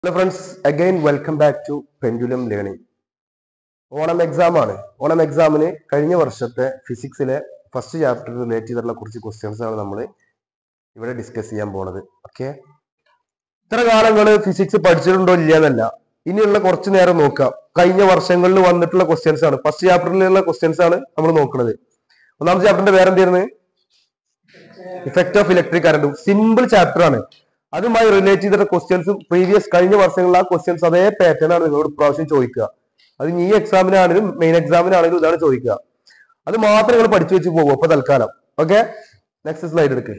Hello friends again welcome back to pendulum learning Onam exam ആണ് ഓണം എക്സാമിന് കഴിഞ്ഞ വർഷത്തെ ഫിസിക്സിലെ ഫസ്റ്റ് ചാപ്റ്റർ റിലേറ്റ് ചെയ്തിട്ടുള്ള കുറച്ച് ക്വസ്റ്റ്യൻസ് ആണ് നമ്മൾ ഇവിടെ ഡിസ്കസ് ചെയ്യാൻ പോണത് ഓക്കെ ഇത്ര കാലങ്ങൾ ഫിസിക്സ് പഠിച്ചിട്ടുണ്ടോ ഇല്ല എന്നല്ല ഇനിയുള്ള കുറച്ച് നേരം നോക്കാം കഴിഞ്ഞ വർഷങ്ങളിൽ വന്നിട്ടുള്ള ക്വസ്റ്റ്യൻസ് ആണ് ഫസ്റ്റ് ചാപ്റ്ററിലുള്ള ക്വസ്റ്റ്യൻസ് ആണ് നമ്മൾ നോക്കുന്നത് ഒന്നാമത്തെ ചാപ്റ്ററിന്റെ പേരെന്തായിരുന്നു effect of electric current simple chapter ആണ് അതുമായി റിലേറ്റ് ചെയ്തിട്ട് ക്വസ്റ്റ്യൻസ് പ്രീവിയസ് കഴിഞ്ഞ വർഷങ്ങളിൽ ആ ക്വസ്റ്റ്യൻസ് അതേ പാറ്റേൺ ആണ് നിങ്ങളോട് പ്രാവശ്യം ചോദിക്കുക അത് ഈ എക്സാമിനാണെങ്കിലും മെയിൻ എക്സാമിനാണെങ്കിലും ഇതാണ് ചോദിക്കുക അത് മാത്രം നിങ്ങൾ പഠിച്ചു വെച്ച് പോകും അപ്പൊ തൽക്കാലം ഓക്കെ നെക്സ്റ്റ് സ്ലൈഡ് എടുക്ക്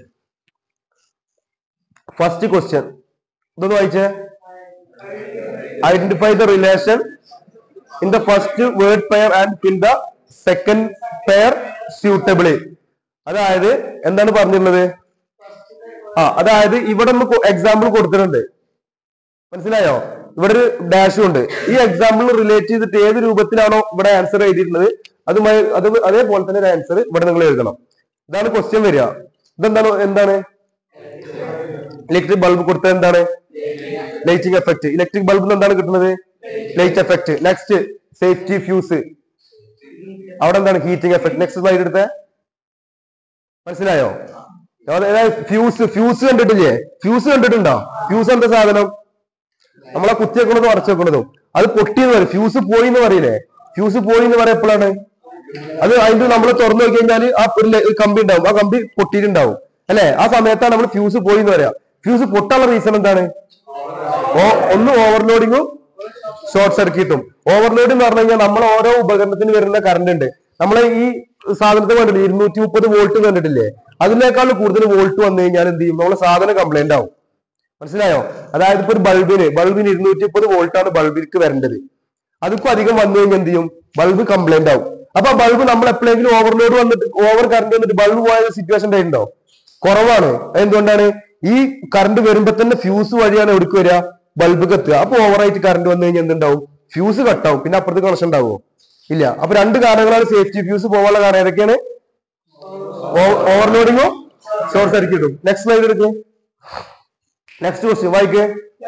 ഫസ്റ്റ് ക്വസ്റ്റ്യൻ ഇതൊന്ന് വായിച്ചേ identify the relation in the first word pair and fill the second pair suitably അതായത് എന്താണ് പറഞ്ഞിട്ടുള്ളത് ആ അതായത് ഇവിടെ ഒന്ന് എക്സാമ്പിൾ കൊടുത്തിട്ടുണ്ട് മനസ്സിലായോ ഇവിടെ ഒരു ഡാഷും ഉണ്ട് ഈ എക്സാമ്പിൾ റിലേറ്റ് ചെയ്തിട്ട് ഏത് രൂപത്തിലാണോ ഇവിടെ ആൻസർ എഴുതിയിട്ടുള്ളത് അതുമായി അത് അതേപോലെ തന്നെ ഒരു ആൻസർ ഇവിടെ നിങ്ങൾ എഴുതണം ഇതാണ് ക്വസ്റ്റ്യൻ വരിക ഇതെന്താണ് എന്താണ് ഇലക്ട്രിക് ബൾബ് കൊടുത്തത് എന്താണ് ലൈറ്റിംഗ് എഫക്ട് ഇലക്ട്രിക് ബൾബിന് എന്താണ് കിട്ടുന്നത് light effect next safety fuse അവിടെ എന്താണ് ഹീറ്റിംഗ് എഫക്ട് നെക്സ്റ്റ് സ്ലൈഡ് എടുത്തേ മനസ്സിലായോ ഫ്യൂസ് ഫ്യൂസ് കണ്ടിട്ടില്ലേ ഫ്യൂസ് കണ്ടിട്ടുണ്ടോ ഫ്യൂസ് എന്താ സാധനം നമ്മളെ കുത്തിവെക്കണതും അടച്ചുവെക്കണതും അത് പൊട്ടി എന്ന് പറയും ഫ്യൂസ് പോയി എന്ന് പറയില്ലേ ഫ്യൂസ് പോയി എന്ന് പറയാൻ എപ്പോഴാണ് അത് അതിന്റെ നമ്മൾ തുറന്നു നോക്കി കഴിഞ്ഞാൽ ആ ഒരു ലെ- ഒരു കമ്പി ഉണ്ടാവും ആ കമ്പി പൊട്ടിയിട്ടുണ്ടാവും അല്ലെ ആ സമയത്താണ് നമ്മൾ ഫ്യൂസ് പോയി എന്ന് പറയാ ഫ്യൂസ് പൊട്ടാനുള്ള റീസൺ എന്താണ് ഓ- ഒന്ന് ഓവർലോഡിങ്ങും ഷോർട്ട് സർക്യൂട്ടും ഓവർലോഡ് എന്ന് പറഞ്ഞു കഴിഞ്ഞാൽ നമ്മൾ ഓരോ ഉപകരണത്തിന് വരുന്ന കറണ്ട് ഉണ്ട് നമ്മളെ ഈ സാധനത്തിന് കണ്ടിട്ടില്ലേ ഇരുന്നൂറ്റി മുപ്പത് വോൾട്ട് കണ്ടിട്ടില്ലേ അതിനേക്കാൾ കൂടുതൽ വോൾട്ട് വന്നു കഴിഞ്ഞാൽ എന്ത് ചെയ്യും നമ്മളെ സാധനം കംപ്ലൈന്റ് ആവും മനസ്സിലായോ അതായത് ഇപ്പൊ ഒരു ബൾബിന് ബൾബിന് ഇരുന്നൂറ്റി മുപ്പത് വോൾട്ട് ആണ് ബൾബിലേക്ക് വരേണ്ടത് അതിപ്പോ അധികം വന്നു കഴിഞ്ഞാൽ എന്ത് ചെയ്യും ബൾബ് കംപ്ലൈന്റ് ആവും അപ്പൊ ആ ബൾബ് നമ്മൾ എപ്പോഴെങ്കിലും ഓവർലോഡ് വന്നിട്ട് ഓവർ കറണ്ട് വന്നിട്ട് ബൾബ് പോയ സിറ്റുവേഷൻ ഉണ്ടായിട്ടുണ്ടോ കുറവാണ് എന്തുകൊണ്ടാണ് ഈ കറണ്ട് വരുമ്പോ തന്നെ ഫ്യൂസ് വഴിയാണ് എവിടേക്ക് വരിക ബൾബ് കത്തുക അപ്പൊ ഓവറായിട്ട് കറണ്ട് വന്നു കഴിഞ്ഞാൽ എന്തുണ്ടാവും ഫ്യൂസ് കട്ടാവും പിന്നെ അപ്പുറത്ത് കണക്ഷൻ ഉണ്ടാവുമോ ഇല്ല അപ്പൊ രണ്ട് കാരണങ്ങളാണ് സേഫ്റ്റി ഫ്യൂസ് പോകാനുള്ള കാരണം ഏതൊക്കെയാണ് ഓവർലോഡിങ്ങോ ഷോർട്ട് സർക്യൂട്ടും നെക്സ്റ്റ് സ്ലൈഡ് എടുക്ക് നെക്സ്റ്റ് ക്വസ്റ്റ്യൻ വായിക്കേ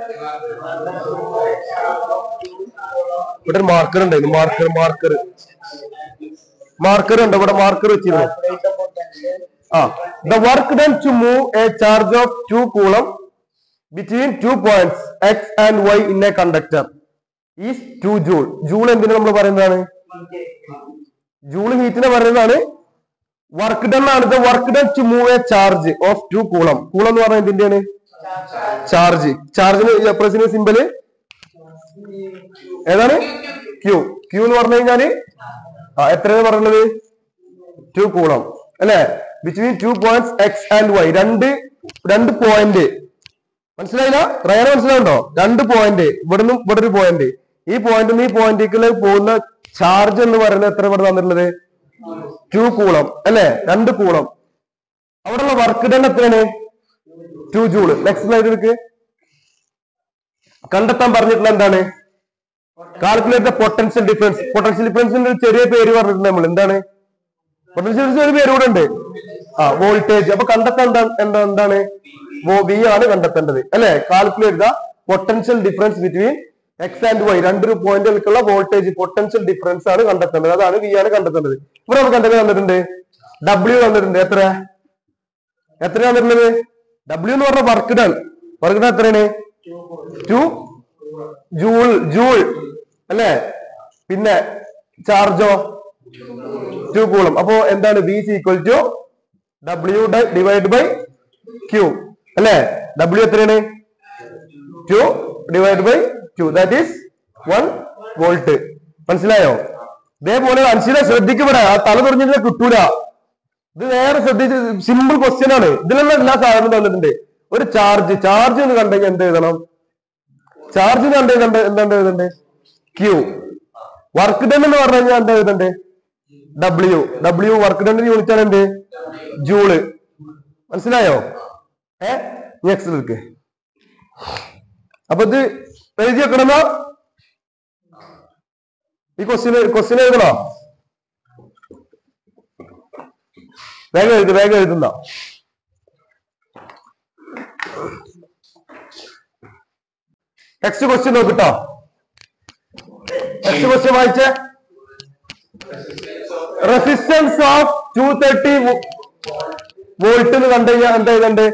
ഇവിടെ ഒരു മാർക്കർ ഉണ്ടായിരുന്നു മാർക്കർ മാർക്കർ മാർക്കർ ഉണ്ട് ഇവിടെ മാർക്കർ വെച്ചിരുന്നു ആ the work done to move a charge of two coulomb between two points X and Y in a conductor is two joule joule എന്തിനു നമ്മൾ പറയുന്നതാണ് ജൂൾ ഹീറ്റിനെ പറയുന്നതാണ് വർക്ക് ഡൺ ആണ് the work done to move a charge of two coulomb coulomb എന്ന് പറഞ്ഞാൽ എന്തിന്റെയാണ് charge ചാർജിന് പ്രസിന് സിമ്പല് ഏതാണ് ക്യൂ ക്യൂ എന്ന് പറഞ്ഞു കഴിഞ്ഞാല് ആ എത്രയാണ് പറയുന്നത് ടു കൂളം അല്ലെ between two points X and Y രണ്ട് രണ്ട് പോയിന്റ് മനസ്സിലായില്ല റയർ മനസ്സിലാവുണ്ടോ രണ്ട് പോയിന്റ് ഇവിടുന്ന് ഇവിടെ ഒരു പോയിന്റ് ഈ പോയിന്റ് ഈ പോയിന്റിലേക്ക് പോകുന്ന ചാർജ് എന്ന് പറയുന്നത് എത്ര ഇവിടെ തന്നിട്ടുള്ളത് ടു കൂളം അല്ലെ രണ്ട് കൂളം അവിടെയുള്ള വർക്ക് ഡൺ എത്രയാണ് ടു ജൂള് നെക്സ്റ്റ് സ്ലൈഡ് എടുക്ക് കണ്ടെത്താൻ പറഞ്ഞിട്ടുള്ള എന്താണ് കാൽക്കുലേറ്റ് പൊട്ടൻഷ്യൽ ഡിഫറൻസ് പൊട്ടൻഷ്യൽ ഡിഫറൻസിന്റെ ഒരു ചെറിയ പേര് പറഞ്ഞിട്ടുണ്ട് നമ്മൾ എന്താണ് പൊട്ടൻഷ്യൽ ഡിഫറൻസ് ഒരു പേര് കൂടെ ഉണ്ട് ആ വോൾട്ടേജ് അപ്പൊ കണ്ടെത്താൻ എന്താ എന്താ എന്താണ് വി ആണ് കണ്ടെത്തേണ്ടത് അല്ലെ calculate the potential difference between X and Y രണ്ടൊരു പോയിന്റുകൾക്കുള്ള വോൾട്ടേജ് പൊട്ടൻഷ്യൽ ഡിഫറൻസ് ആണ് കണ്ടെത്തേണ്ടത് അതാണ് വി ആണ് കണ്ടെത്തേണ്ടത് ഇവിടെ നമുക്ക് എന്തൊക്കെ തന്നിട്ടുണ്ട് ഡബ്ല്യു തന്നിട്ടുണ്ട് എത്ര എത്ര തന്നിട്ടുള്ളത് ഡബ്ല്യു എന്ന് പറഞ്ഞ വർക്ക് ഡൺ വർക്ക് ഡൺ എത്രയാണ് ടു ജൂൾ ജൂൾ അല്ലേ പിന്നെ ചാർജോ ടു കൂളം അപ്പോ എന്താണ് V equal to W divide by Q അല്ലേ ഡബ്ല്യു എത്രയാണ് two divide by two that is one volt മനസ്സിലായോ ഇതേപോലെ അൻഷിത ശ്രദ്ധിക്കപ്പെടാ ആ തല തുറഞ്ഞിട്ട് കിട്ടൂല ഇത് നേരെ ശ്രദ്ധിച്ച് സിമ്പിൾ ക്വസ്റ്റ്യൻ ആണ് ഇതിലെല്ലാം എല്ലാ സാധനവും തന്നിട്ടുണ്ട് ഒരു ചാർജ് ചാർജ് എന്ന് കണ്ടെങ്കിൽ എന്ത് എഴുതണം ചാർജ് കണ്ട് കണ്ട് എന്താണ്ട് എഴുതണ്ടേ ക്യൂ വർക്ക് ഡൺ എന്ന് പറഞ്ഞു കഴിഞ്ഞാൽ എന്താ എഴുതണ്ടേ W W work done unit ആണ് എന്ത് ജൂള് മനസ്സിലായോ ഏ നെക്സ്റ്റ് എടുക്ക് അപ്പൊ ഇത് എഴുതി വെക്കണമെന്നോ ഈ ക്വസ്റ്റ്യൻ ക്വസ്റ്റ്യൻ എഴുതണോ വേഗം എഴുതി വേഗം എഴുതുന്ന നെക്സ്റ്റ് ക്വസ്റ്റ്യൻ നോക്കിട്ടോ നെക്സ്റ്റ് ക്വസ്റ്റ്യൻ വായിച്ചേ resistance of two thirty volt എന്ന് കണ്ടു കഴിഞ്ഞാൽ എന്താ ഇതുണ്ട്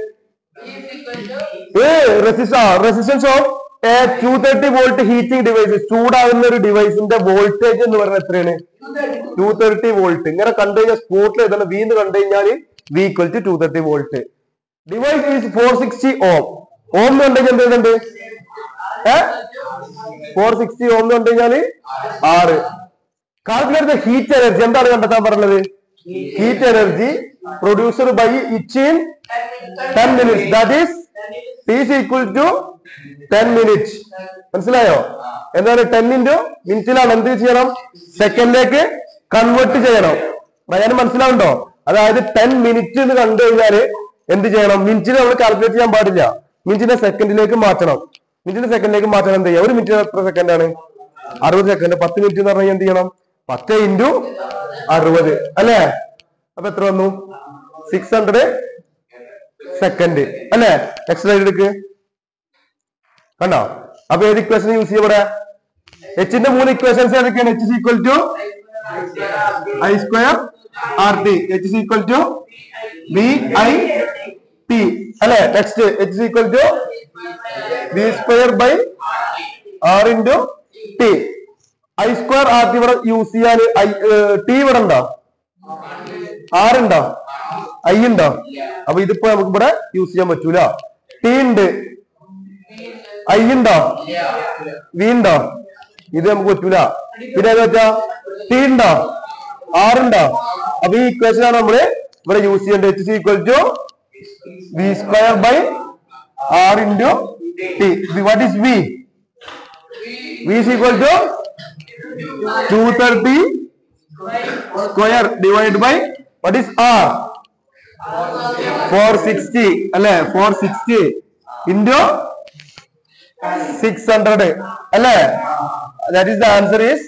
resistance of a two thirty volt heating device ചൂടാകുന്ന ഒരു ഡിവൈസിന്റെ വോൾട്ടേജ് എന്ന് പറയുന്നത് എത്രയാണ് ടു തേർട്ടി വോൾട്ട് ഇങ്ങനെ കണ്ടു കഴിഞ്ഞാൽ സ്പോട്ടിൽ ഇതാണ് വി എന്ന് കണ്ടു കഴിഞ്ഞാൽ V equal to two thirty volt device is four sixty ohm ohm എന്ന് കണ്ടു കഴിഞ്ഞാൽ എന്തുണ്ട് ഏ ഫോർ സിക്സ്റ്റി ഓം എന്ന് കണ്ടു കഴിഞ്ഞാല് ആറ് കാൽക്കുലേറ്റ് ഹീറ്റ് എനർജി എന്താണ് കണ്ടെത്താൻ പറഞ്ഞത് heat energy producer by it in ten minutes that is T is equal to ten minute മനസ്സിലായോ എന്താണ് ടെൻ ഇൻറ്റു മിനിറ്റിലാണ് എന്ത് ചെയ്യണം സെക്കൻഡിലേക്ക് കൺവേർട്ട് ചെയ്യണം പറയാൻ മനസ്സിലാവുണ്ടോ അതായത് ടെൻ മിനിറ്റ് എന്ന് കണ്ടു കഴിഞ്ഞാല് എന്ത് ചെയ്യണം മിനിറ്റിന് നമ്മൾ കാൽക്കുലേറ്റ് ചെയ്യാൻ പാടില്ല മിനിറ്റിനെ സെക്കൻഡിലേക്ക് മാറ്റണം മിനിറ്റിനെ സെക്കൻഡിലേക്ക് മാറ്റണം എന്ത് ചെയ്യാം ഒരു മിനിറ്റ് എത്ര സെക്കൻഡ് ആണ് അറുപത് സെക്കൻഡ് പത്ത് മിനിറ്റ് എന്ന് പറഞ്ഞാൽ എന്ത് ചെയ്യണം പത്ത് ഇൻറ്റു അറുപത് അല്ലേ അപ്പൊ എത്ര വന്നു സിക്സ് ഹൺഡ്രഡ് സെക്കൻഡ് അല്ലേ നെക്സ്റ്റ് സ്ലൈഡ് എടുക്ക് കണ്ടോ അപ്പൊ ഏത് ഇക്വേഷൻ യൂസ് ചെയ്യും ഇവിടെ എച്ചിന്റെ മൂന്ന് ഇക്വേഷൻസ് ഏതൊക്കെയാണ് H equal to I square R T H equal to V I T അല്ലെ next H equal to V square by R into T I square R T ഇവിടെ യൂസ് ചെയ്യാൻ I T ഇവിടെ ഉണ്ടോ R ഉണ്ടോ I ഉണ്ടോ അപ്പൊ ഇതിപ്പോ നമുക്ക് ഇവിടെ യൂസ് ചെയ്യാൻ പറ്റൂല ടി ഉണ്ട് ഐ ഉണ്ടോ വി ഉണ്ടോ ഇത് നമുക്ക് പറ്റൂല പിന്നെ ഏതാ വെച്ചാ ടി ഉണ്ടോ ആർ ഉണ്ടോ അപ്പൊ ഈ ഇക്വേഷൻ ആണ് നമ്മള് ഇവിടെ യൂസ് ചെയ്യേണ്ടത് H equal to V square by R into T what is V V is equal to 230 square divided by what is R? 460 അല്ലേ 460 into 600 അല്ലേ that is the answer is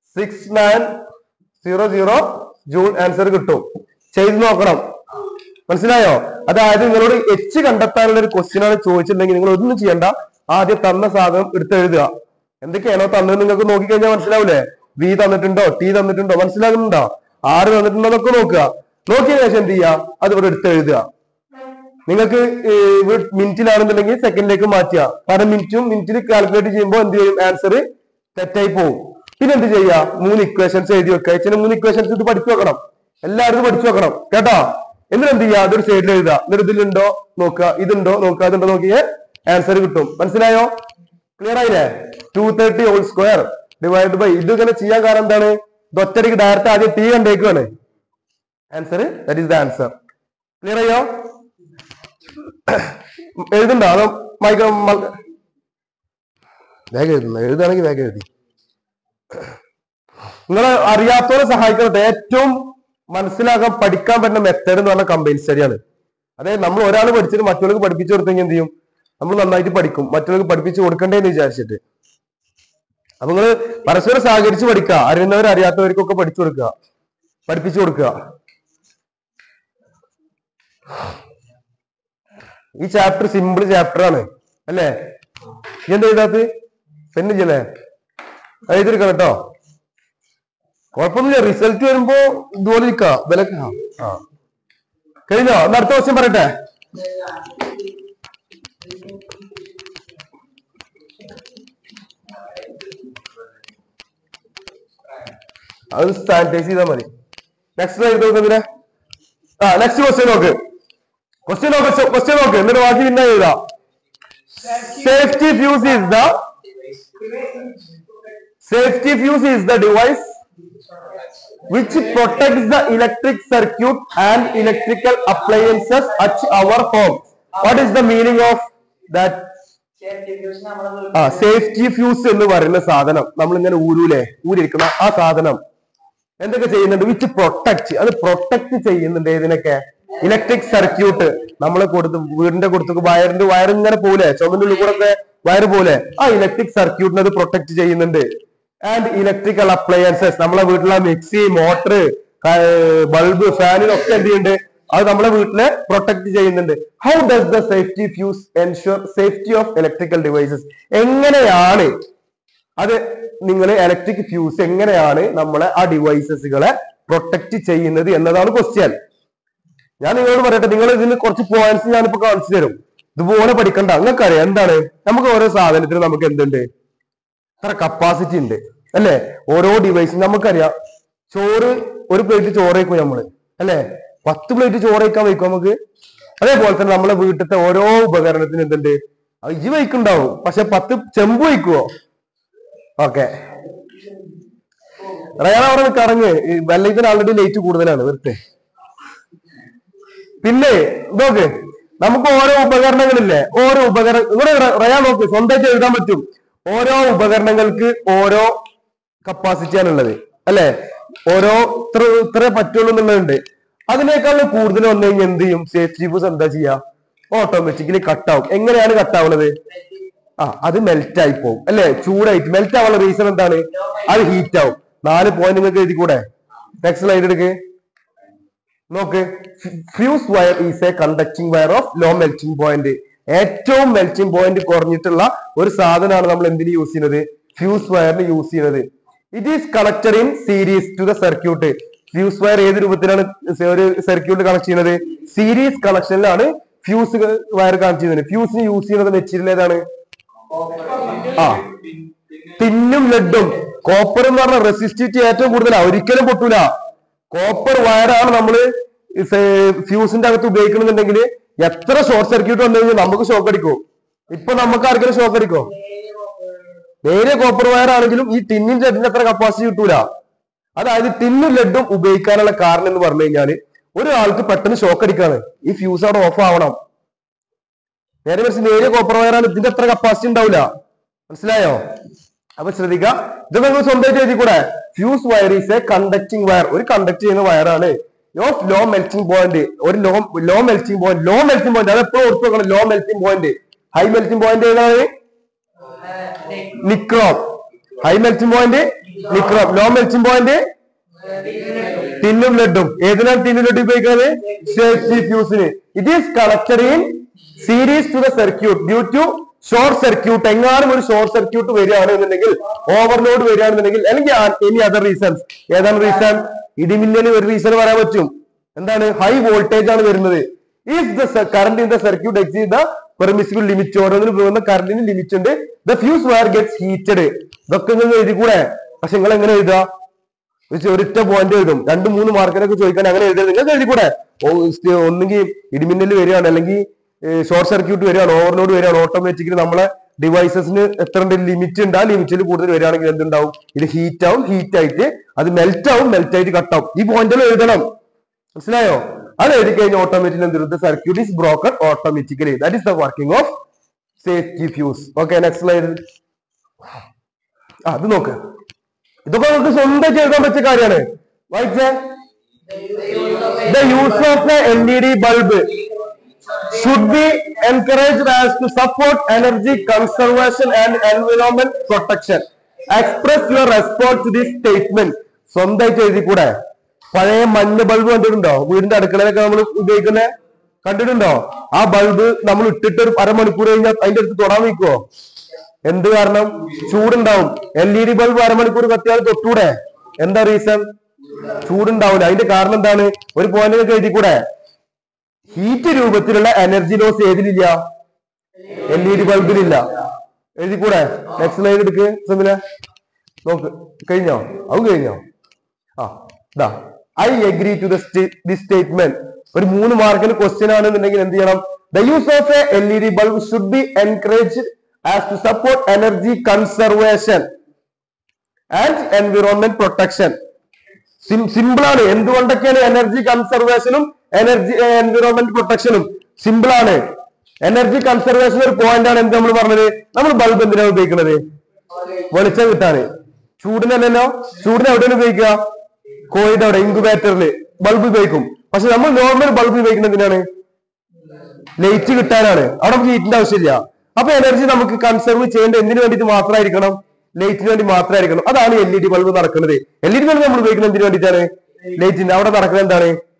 6900 joule answer കിട്ടും ചെയ്ത് നോക്കണം മനസ്സിലായോ അതായത് നിങ്ങളോട് H കണ്ടെത്താനുള്ള ഒരു ക്വസ്റ്റ്യൻ ആണ് ചോദിച്ചിട്ടുണ്ടെങ്കിൽ നിങ്ങൾ ഒന്നും ചെയ്യണ്ട ആദ്യം തന്ന സാധനം എടുത്ത് എഴുതുക എന്തൊക്കെയാണോ തന്നത് നിങ്ങൾക്ക് നോക്കിക്കഴിഞ്ഞാൽ മനസ്സിലാവൂലേ വി തന്നിട്ടുണ്ടോ ടി തന്നിട്ടുണ്ടോ മനസ്സിലാകുന്നുണ്ടോ ആറ് തന്നിട്ടുണ്ടോ എന്നൊക്കെ നോക്കുക നോക്കിയ ശേഷം എന്ത് ചെയ്യുക അത് ഇവിടെ എടുത്ത് എഴുതുക നിങ്ങൾക്ക് മിനിറ്റിലാണെന്നുണ്ടെങ്കിൽ സെക്കൻഡിലേക്ക് മാറ്റുക പല മിനിറ്റും മിനിറ്റിൽ കാൽക്കുലേറ്റ് ചെയ്യുമ്പോൾ എന്ത് ചെയ്യും ആൻസർ തെറ്റായി പോകും പിന്നെ എന്ത് ചെയ്യുക മൂന്ന് ഇക്വേഷൻസ് എഴുതി വെക്കുക ചില മൂന്ന് ഇക്വേഷൻസ് ഇത് പഠിച്ചു വെക്കണം എല്ലാവരും ഇത് പഠിച്ചു വെക്കണം കേട്ടോ എന്നിട്ട് എന്ത് ചെയ്യുക അതൊരു സൈഡിൽ എഴുതുക എന്നിട്ട് ഇതിലുണ്ടോ നോക്കുക ഇതുണ്ടോ നോക്കുക അതുണ്ടോ നോക്കിയേ ആൻസർ കിട്ടും മനസ്സിലായോ ക്ലിയർ ആയില്ലേ two thirty whole square divide by ഇത് ഇങ്ങനെ ചെയ്യാൻ കാരണം എന്താണ് ഇത് ഒറ്റടിക്ക് ഡയറക്റ്റ് ആദ്യം ടി കണ്ടേക്കുവാണ് answer that is the answer clear ആയോ എഴുതണ്ടോ അതോ മൈക്രോ വേഗം എഴുതുന്നു എഴുതുകയാണെങ്കിൽ വേഗം എഴുതി നിങ്ങളെ അറിയാത്തവരെ സഹായിക്കുന്നത് ഏറ്റവും മനസ്സിലാക്കാൻ പഠിക്കാൻ പറ്റുന്ന മെത്തേഡ് എന്ന് പറഞ്ഞാൽ കമ്പൈൻ സ്റ്റഡിയാണ് അതായത് നമ്മൾ ഒരാൾ പഠിച്ചിട്ട് മറ്റുള്ളവർക്ക് പഠിപ്പിച്ചു കൊടുത്തെങ്കിൽ എന്ത് ചെയ്യും നമ്മൾ നന്നായിട്ട് പഠിക്കും മറ്റുള്ളവർക്ക് പഠിപ്പിച്ചു കൊടുക്കണ്ടേന്ന് വിചാരിച്ചിട്ട് അപ്പൊ നിങ്ങൾ പരസ്പരം സഹകരിച്ച് പഠിക്കുക അറിയുന്നവർ അറിയാത്തവർക്കൊക്കെ പഠിച്ചു കൊടുക്കുക പഠിപ്പിച്ചു കൊടുക്കുക ഈ ചാപ്റ്റർ സിമ്പിൾ ചാപ്റ്റർ ആണ് അല്ലേ നീ എന്താ എഴുതാത്ത പെണ്ണില്ലേ എഴുതിരിക്കണം കേട്ടോ കുഴപ്പമൊന്നുമില്ല റിസൾട്ട് വരുമ്പോ ഇതുപോലെ ഇരിക്കാം വില ആ കഴിഞ്ഞോ എന്നാ അടുത്ത ക്വസ്റ്റ്യൻ പറയട്ടെ അത് സാനിറ്റൈസ് ചെയ്താൽ മതി നെക്സ്റ്റ് എഴുതി നോക്കുന്നതിന് ആ നെക്സ്റ്റ് ക്വസ്റ്റ്യൻ നോക്ക് ക്വസ്റ്റ്യൻ നോക്ക് ക്വസ്റ്റ്യൻ നോക്ക് എന്നിട്ട് ബാക്കി പിന്നെ എഴുതാം safety fuse is the safety fuse is the device which protects the electric circuit and electrical appliances at our home. What is the meaning of that? ആ സേഫ്റ്റി ഫ്യൂസ് എന്ന് പറയുന്ന സാധനം നമ്മൾ ഇങ്ങനെ ഊരൂലേ ഊരിയിരിക്കുന്ന ആ സാധനം എന്തൊക്കെ ചെയ്യുന്നുണ്ട് വിച്ച് പ്രൊട്ടക്ട് അത് പ്രൊട്ടക്ട് ചെയ്യുന്നുണ്ട് ഇതിനൊക്കെ ഇലക്ട്രിക് സർക്യൂട്ട് നമ്മൾ കൊടുത്ത് വീടിന്റെ കൊടുത്ത് വയറിന്റെ വയർ ഇങ്ങനെ പോലെ ചുമന്റെ ഉള്ളിൽ കൂടെ ഒക്കെ വയർ പോലെ ആ ഇലക്ട്രിക് സർക്യൂട്ടിനെ അത് പ്രൊട്ടക്ട് ചെയ്യുന്നുണ്ട് ആൻഡ് ഇലക്ട്രിക്കൽ അപ്ലയൻസസ് നമ്മളെ വീട്ടിലെ മിക്സി മോട്ടർ ബൾബ് ഫാനിനൊക്കെ എന്ത് ചെയ്യുന്നുണ്ട് അത് നമ്മളെ വീട്ടിലെ പ്രൊട്ടക്ട് ചെയ്യുന്നുണ്ട് how does the safety fuse ensure safety of electrical devices എങ്ങനെയാണ് അത് നിങ്ങൾ ഇലക്ട്രിക് ഫ്യൂസ് എങ്ങനെയാണ് നമ്മളെ ആ ഡിവൈസസുകളെ പ്രൊട്ടക്ട് ചെയ്യുന്നത് എന്നതാണ് ക്വസ്റ്റ്യൻ ഞാൻ നിങ്ങളോട് പറയട്ടെ നിങ്ങൾ ഇതിന് കുറച്ച് പോയിന്റ്സ് ഞാനിപ്പോ കാണിച്ചു തരും ഇതുപോലെ പഠിക്കണ്ട നിങ്ങൾക്കറിയാം എന്താണ് നമുക്ക് ഓരോ സാധനത്തിനും നമുക്ക് എന്തുണ്ട് ഇത്ര കപ്പാസിറ്റി ഉണ്ട് അല്ലെ ഓരോ ഡിവൈസും നമുക്കറിയാം ചോറ് ഒരു പ്ലേറ്റ് ചോറ് വയ്ക്കും നമ്മള് അല്ലെ പത്ത് പ്ലേറ്റ് ചോറ് വയ്ക്കാൻ വയ്ക്കും നമുക്ക് അതേപോലെ തന്നെ നമ്മളെ വീട്ടിലത്തെ ഓരോ ഉപകരണത്തിന് എന്തുണ്ട് അത് ഇജ് വയ്ക്കുണ്ടാവും പക്ഷെ പത്ത് ചെമ്പ് വയ്ക്കുവോ ഓക്കെ റയാൻ അവിടെ കറങ്ങ് വെള്ളത്തിന് ആൾറെഡി ലേറ്റ് കൂടുതലാണ് വെറുതെ പിന്നെ നോക്ക് നമുക്ക് ഓരോ ഉപകരണങ്ങളില്ലേ ഓരോ ഉപകരണം ഇവിടെ റയാൻ നോക്ക് സ്വന്തമായിട്ട് എഴുതാൻ പറ്റും ഓരോ ഉപകരണങ്ങൾക്ക് ഓരോ കപ്പാസിറ്റി ആണുള്ളത് അല്ലെ ഓരോ ഇത്ര ഇത്ര പറ്റുള്ളൂ എന്നുള്ളതുണ്ട് അതിനേക്കാളും കൂടുതൽ വന്നു കഴിഞ്ഞാൽ എന്ത് ചെയ്യും സേഫ്റ്റി ഫൂസ് എന്താ ചെയ്യാ ഓട്ടോമാറ്റിക്കലി കട്ടാവും എങ്ങനെയാണ് കട്ടാവുന്നത് ആ അത് മെൽറ്റ് ആയി പോകും അല്ലെ ചൂടായിട്ട് മെൽറ്റ് ആവാനുള്ള റീസൺ എന്താണ് അത് ഹീറ്റ് ആവും നാല് പോയിന്റ് നിങ്ങൾക്ക് എഴുതി കൂടെ നെക്സ്റ്റ് സ്ലൈഡ് എടുക്ക് നോക്ക് fuse wire is a conducting wire of low melting point ഏറ്റവും മെൽറ്റിംഗ് പോയിന്റ് കുറഞ്ഞിട്ടുള്ള ഒരു സാധനമാണ് നമ്മൾ എന്തിന് യൂസ് ചെയ്യുന്നത് ഫ്യൂസ് വയറിന് യൂസ് ചെയ്യുന്നത് it is connected in series to the circuit fuse wire ഏത് രൂപത്തിലാണ് ഒരു സർക്യൂട്ട് കണക്ട് ചെയ്യുന്നത് സീരീസ് കണക്ഷനിലാണ് ഫ്യൂസ് വയർ കണക്ട് ചെയ്യുന്നത് ഫ്യൂസിന് യൂസ് ചെയ്യുന്നത് മെറ്റീരിയൽ ഏതാണ് ആ ടിന്നും ലെഡും കോപ്പർ എന്ന് പറഞ്ഞ റെസിസ്റ്റിവിറ്റി ഏറ്റവും കൂടുതലാണ് ഒരിക്കലും പൊട്ടൂല കോപ്പർ വയറാണ് നമ്മള് ഫ്യൂസിന്റെ അകത്ത് ഉപയോഗിക്കണമെന്നുണ്ടെങ്കിൽ എത്ര ഷോർട്ട് സർക്യൂട്ട് വന്നു കഴിഞ്ഞാൽ നമുക്ക് ഷോക്ക് അടിക്കും ഇപ്പൊ നമുക്ക് ആർക്കെങ്കിലും ഷോക്ക് അടിക്കോ നേരെ കോപ്പർ വയർ ആണെങ്കിലും ഈ ടിന്നും ലെഡിന് അത്ര കപ്പാസിറ്റി കിട്ടൂല അതായത് ടിന്നും ലെഡും ഉപയോഗിക്കാനുള്ള കാരണം എന്ന് പറഞ്ഞു കഴിഞ്ഞാല് ഒരാൾക്ക് പെട്ടെന്ന് ഷോക്ക് അടിക്കാണ് ഈ ഫ്യൂസ് അവിടെ ഓഫ് ആവണം നേരെ മറിച്ച് നേരിയ കോപ്പർ വയറാണ് ഇതിന്റെ അത്ര കപ്പാസിറ്റി ഉണ്ടാവില്ല മനസ്സിലായോ അപ്പൊ ശ്രദ്ധിക്കുക ഇത് നിങ്ങൾ സ്വന്തമായിട്ട് എഴുതി കൂടെ fuse wire is a conducting wire ഒരു കണ്ടക്ട് ചെയ്യുന്ന വയറാണ് ഓഫ് ലോ മെൽറ്റിംഗ് പോയിന്റ് ഒരു low low melting point low melting point അത് എപ്പോഴും ഓർത്ത് വെക്കണം low melting point high melting point ഏതാണ് nichrome high melting point nichrome low melting point ടിന്നും ലെഡും ഏതിനാണ് ടിന്നും ലെഡ് ഉപയോഗിക്കുന്നത് സേഫ്റ്റി ഫ്യൂസിന് it is connected in series to the circuit due to short circuit എങ്ങാനും ഒരു ഷോർട്ട് സർക്യൂട്ട് വരികയാണ് എന്നുണ്ടെങ്കിൽ ഓവർലോഡ് വരികയാണെന്നുണ്ടെങ്കിൽ അല്ലെങ്കിൽ എനി അതർ റീസൺസ് ഏതാണ് റീസൺ ഇടിമിന്നല് ഒരു റീസൺ പറയാൻ പറ്റും എന്താണ് ഹൈ വോൾട്ടേജ് ആണ് വരുന്നത് if the current in the circuit exceed the permissible limit ഓരോന്നിനും പോകുന്ന കറന്റിന് ലിമിറ്റ് ഉണ്ട് the fuse wire gets heated ഇതൊക്കെ നിങ്ങൾ എഴുതി കൂടെ പക്ഷെ നിങ്ങൾ എങ്ങനെ എഴുതുക ഒരു ഒരിറ്റ പോയിന്റ് എഴുതും രണ്ട് മൂന്ന് മാർക്കിനൊക്കെ ചോദിക്കാൻ അങ്ങനെ എഴുതുന്നത് നിങ്ങൾക്ക് എഴുതി കൂടെ ഒന്നുകിൽ ഇടിമിന്നൽ വരികയാണ് അല്ലെങ്കിൽ ഷോർട്ട് സർക്യൂട്ട് വരികയാണ് ഓവർലോഡ് വരികയാണ് ഓട്ടോമാറ്റിക്കലി നമ്മളെ ഡിവൈസസിന് എത്ര ലിമിറ്റ് ഉണ്ട് ആ ലിമിറ്റിൽ കൂടുതൽ വരികയാണെങ്കിൽ എന്തുണ്ടാവും ഇത് ഹീറ്റ് ആവും ഹീറ്റ് ആയിട്ട് അത് മെൽറ്റ് ആവും മെൽറ്റ് ആയിട്ട് കട്ടാവും ഈ പോയിന്റിൽ എഴുതണം മനസ്സിലായോ അത് എഴുതി കഴിഞ്ഞാൽ ഓട്ടോമാറ്റിക്കലി എന്ത് circuit is broken automatically that is the working of safety fuse okay next slide അത് നോക്ക് ഇതൊക്കെ നമുക്ക് സ്വന്തമായിട്ട് എഴുതാൻ പറ്റിയ കാര്യമാണ് വായിച്ചേ the use of a L E D bulb should be encouraged as to support energy conservation and environment protection. Express your response to this statement. സ്വന്തമായിട്ട് എഴുതി കൂടെ പഴയ മഞ്ഞ ബൾബ് കണ്ടിട്ടുണ്ടോ വീടിന്റെ അടുക്കളയിലൊക്കെ നമ്മൾ ഉപയോഗിക്കുന്ന കണ്ടിട്ടുണ്ടോ ആ ബൾബ് നമ്മൾ ഇട്ടിട്ട് ഒരു അരമണിക്കൂർ കഴിഞ്ഞാൽ അതിന്റെ അടുത്ത് തൊടാൻ വയ്ക്കുവോ എന്ത് കാരണം ചൂടുണ്ടാവും എൽ ഇ ഡി ബൾബ് അരമണിക്കൂർ കത്തിയാൽ തൊട്ടൂടെ എന്താ റീസൺ ചൂടുണ്ടാവില്ല അതിന്റെ കാരണം എന്താണ് ഒരു പോയിന്റ് എഴുതി കൂടെ ഹീറ്റ് രൂപത്തിലുള്ള എനർജി ലോസ് ഏതിലില്ല എൽ ഇ ഡി ബൾബിലില്ല എഴുതി കൂടെ നെക്സ്റ്റ് ലൈൻ എടുക്ക് സെമിന നോക്ക് കഴിഞ്ഞോ അതും കഴിഞ്ഞോ ആ ഇതാ I agree to the statement ഒരു മൂന്ന് മാർക്കിന് ക്വസ്റ്റ്യൻ ആണെന്നുണ്ടെങ്കിൽ എന്ത് ചെയ്യണം the use of a L E D bulb should be encourage as to support energy conservation and environment protection simple ആണ് എന്തുകൊണ്ടൊക്കെയാണ് എനർജി കൺസർവേഷനും എനർജി എൻവിറോൺമെന്റ് പ്രൊട്ടക്ഷനും സിമ്പിൾ ആണ് എനർജി കൺസർവേഷൻ ഒരു പോയിന്റ് ആണ് എന്ത് നമ്മൾ പറഞ്ഞത് നമ്മൾ ബൾബ് എന്തിനാണ് ഉപയോഗിക്കുന്നത് വെളിച്ചം കിട്ടാന് ചൂടിനല്ലല്ലോ ചൂടിന് എവിടെയാണ് ഉപയോഗിക്കുക കോഴിയുടെ അവിടെ ഇൻക്യുബേറ്ററിൽ ബൾബ് ഉപയോഗിക്കും പക്ഷെ നമ്മൾ നോർമൽ ബൾബ് ഉപയോഗിക്കുന്നത് എന്തിനാണ് ലൈറ്റ് കിട്ടാനാണ് അവിടെ നമുക്ക് ഹീറ്റിന്റെ ആവശ്യമില്ല അപ്പൊ എനർജി നമുക്ക് കൺസർവ് ചെയ്യേണ്ട എന്തിനു വേണ്ടിയിട്ട് മാത്രമായിരിക്കണം ലൈറ്റിന് വേണ്ടി മാത്രമായിരിക്കണം അതാണ് എൽ ഇ ഡി ബൾബ് നടക്കുന്നത് എൽ ഇ ഡി ബൾബ് നമ്മൾ ഉപയോഗിക്കുന്നത് എന്തിനു വേണ്ടിയിട്ടാണ് ലൈറ്റിന് അവിടെ നടക്കുന്നത് എന്താണ്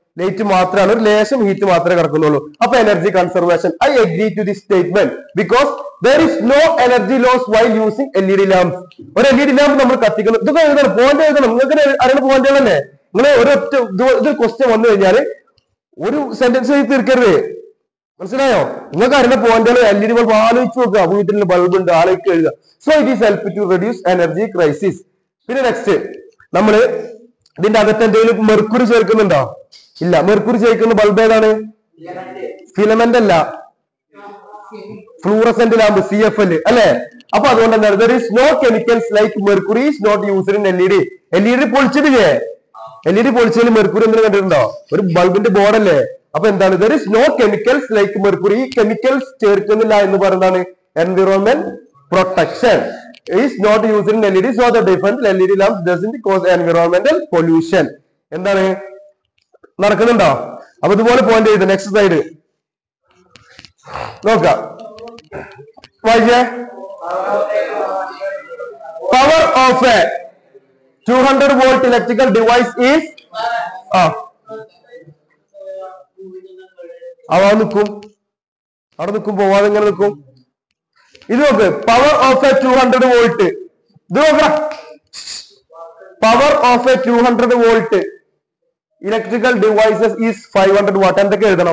ലൈറ്റ് മാത്രമാണ് ഒരു ലേശം ഹീറ്റ് മാത്രമേ കിടക്കുന്നുള്ളൂ അപ്പൊ energy conservation I agree to the statement because there is no energy loss while using L E D lamp ഒരു എൽ ഇ ഡി ലാമ്പ് നമ്മൾ കത്തിക്കുന്നു ഇതൊക്കെ എഴുതണം പോയിന്റ് എഴുതണം നിങ്ങൾക്ക് അറിയുന്ന പോയിന്റുകളല്ലേ നിങ്ങൾ ഒരൊറ്റ ഇത് ഇത് ക്വസ്റ്റ്യൻ വന്നു കഴിഞ്ഞാല് ഒരു സെന്റൻസ് എഴുതി തീർക്കരുത് മനസ്സിലായോ നിങ്ങൾക്ക് അറിയുന്ന പോയിന്റുകൾ എൽ ഇ ഡി ബൾബ് ആലോചിച്ച് നോക്കുക വീട്ടിൽ ബൾബ് ഉണ്ട് ആലോചിച്ച് എഴുതുക so it is help to reduce energy crisis പിന്നെ നെക്സ്റ്റ് നമ്മള് ഇതിന്റെ അകത്ത് എന്തെങ്കിലും മെർക്കുറി ചേർക്കുന്നുണ്ടോ ഇല്ല മെർക്കുറി ചേർക്കുന്ന ബൾബ് ഏതാണ് ഫിലമെന്റ് അല്ല fluorescent lamp C F L അല്ലെ അപ്പൊ അതുകൊണ്ട് എന്താണ് there is no chemicals like mercury is not used in L E D L E D പൊളിച്ചിട്ടില്ലേ എൽ ഇ ഡി പൊളിച്ചതിൽ മെർക്കുറി എന്തിനു കണ്ടിട്ടുണ്ടോ ഒരു ബൾബിന്റെ ബോർഡല്ലേ അപ്പൊ എന്താണ് there is no chemicals like mercury ഈ കെമിക്കൽസ് ചേർക്കുന്നില്ല എന്ന് പറയുന്നതാണ് environment protection is not used in L E D so the difference L E D lamp doesn't cos environmental pollution എന്താണ് നടക്കുന്നുണ്ടോ അപ്പൊ ഇതുപോലെ പോയിന്റ് ചെയ്ത് നെക്സ്റ്റ് സൈഡ് നോക്കാം വായിച്ചേ power of a two hundred volt electrical device is ആ അവ നിൽക്കും അവിടെ നിൽക്കും പോവാതെ ഇങ്ങനെ നിൽക്കും ഇത് നോക്ക് power of a two hundred volt ഇത് നോക്ക power of a two hundred volt electrical devices is five hundred watt എന്തൊക്കെ എഴുതണം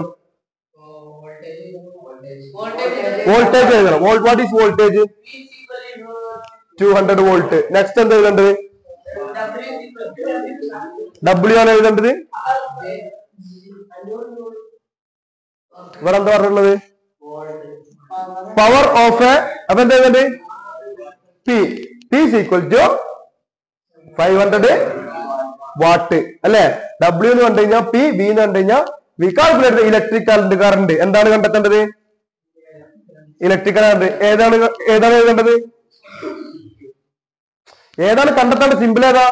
വോൾട്ടേജ് എഴുതണം what is voltage two hundred volt next എന്താ എഴുതേണ്ടത് ഡബ്ല്യു ആണ് എഴുതേണ്ടത് ഇവിടെ എന്താ പറഞ്ഞിട്ടുള്ളത് പവർ ഓഫ് എ അപ്പൊ എന്താ എഴുതേണ്ടത് P P is equal to five hundred watt അല്ലെ ഡബ്ല്യു എന്ന് കണ്ടു കഴിഞ്ഞാൽ പി ബി എന്ന് കണ്ടു കഴിഞ്ഞാൽ V calculate electric current current എന്താണ് കണ്ടെത്തേണ്ടത് ഇലക്ട്രിക് കറണ്ട് ഏതാണ് ഏതാണ് എഴുതേണ്ടത് ഏതാണ് കണ്ടെത്തേണ്ടത് സിമ്പിൾ ഏതാ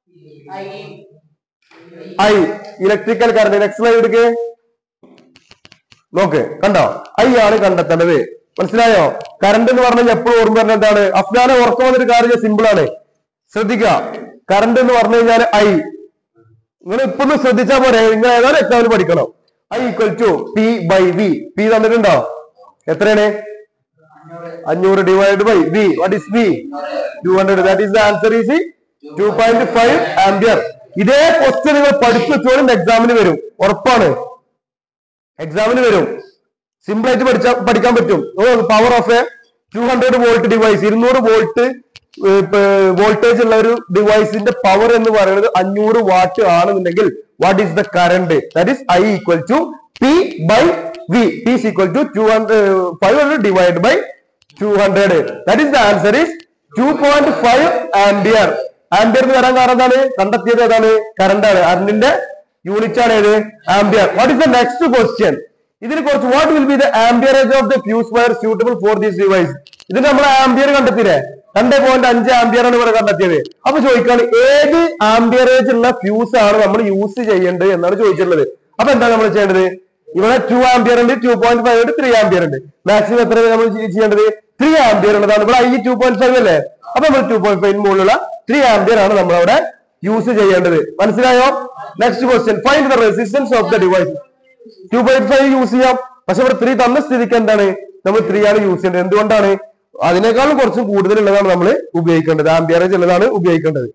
I electrical current next slide എടുക്ക് നോക്ക് കണ്ടോ ഐ ആണ് കണ്ടെത്തേണ്ടത് മനസ്സിലായോ കറണ്ട് എന്ന് പറഞ്ഞാൽ എപ്പോഴും ഓർമ്മ വരുന്നത് എന്താണ് അഫ്ഗാനെ ഉറക്കം വന്നൊരു കാര്യം സിമ്പിൾ ആണ് ശ്രദ്ധിക്കുക കറണ്ട് എന്ന് പറഞ്ഞു കഴിഞ്ഞാൽ ഐ നിങ്ങൾ ഇപ്പൊ ഒന്ന് ശ്രദ്ധിച്ചാൽ പോരെ നിങ്ങൾ ഏതാണ് എക്സാമിന് പഠിക്കണം I equal to P by V P തന്നിട്ടുണ്ടോ എത്രയാണ് അഞ്ഞൂറ് divide by V what is V two hundred that is the answer is two point five ampere ഇതേ ക്വസ്റ്റ്യൻ നിങ്ങൾ പഠിച്ചു വെച്ചോളും എക്സാമിന് വരും ഉറപ്പാണ് എക്സാമിന് വരും സിമ്പിൾ ആയിട്ട് പഠിച്ചാ പഠിക്കാൻ പറ്റും power of a two hundred volt device ഇരുന്നൂറ് വോൾട്ട് വോൾട്ടേജ് ഉള്ള ഒരു ഡിവൈസിന്റെ പവർ എന്ന് പറയുന്നത് അഞ്ഞൂറ് വാട്ട് ആണെന്നുണ്ടെങ്കിൽ what is the current that is I equal to P by V P is equal to two hundred five hundred divide by two hundred that is the answer is two point five ampere ampere എന്ന് വരാൻ കാരണം എന്താണ് കണ്ടെത്തിയത് ഏതാണ് current ആണ് കറണ്ടിന്റെ unit ആണ് ഏത് ampere what is the next question ഇതിന് കുറച്ച് what will be the amperage of the fuse wire suitable for this device ഇതിന് നമ്മൾ ആംബിയർ കണ്ടെത്തിയില്ലേ രണ്ടേ പോയിന്റ് അഞ്ച് ആംബിയർ ആണ് ഇവിടെ കണ്ടെത്തിയത് അപ്പൊ ചോദിക്കാണ് ഏത് ആംബിയറേജ് ഉള്ള ഫ്യൂസ് ആണ് നമ്മൾ യൂസ് ചെയ്യേണ്ടത് എന്നാണ് ചോദിച്ചിട്ടുള്ളത് അപ്പൊ എന്താ നമ്മൾ ചെയ്യേണ്ടത് ഇവിടെ ടു ആംബിയർ ഉണ്ട് ടു പോയിന്റ് ഫൈവ് ഉണ്ട് ത്രീ ആംബിയർ ഉണ്ട് മാക്സിമം എത്ര നമ്മൾ ചെയ്യേണ്ടത് ത്രീ ആംബിയർ ഉള്ളതാണ് ഇവിടെ ഐ ടു പോയിന്റ് ഫൈവ് അല്ലേ അപ്പൊ നമ്മൾ ടു പോയിന്റ് ഫൈവ് മുകളിലുള്ള ത്രീ ആംബിയർ ആണ് നമ്മൾ അവിടെ യൂസ് ചെയ്യേണ്ടത് മനസ്സിലായോ next question find the resistance of the device two point five use ചെയ്യാം പക്ഷെ ഇവിടെ ത്രീ തന്ന സ്ഥിതിക്ക് എന്താണ് നമ്മൾ ത്രീ ആണ് യൂസ് ചെയ്യേണ്ടത് എന്തുകൊണ്ടാണ് അതിനേക്കാളും കുറച്ചും കൂടുതലുള്ളതാണ് നമ്മൾ ഉപയോഗിക്കേണ്ടത് ആംബിയറേജ് ഉള്ളതാണ് ഉപയോഗിക്കേണ്ടത്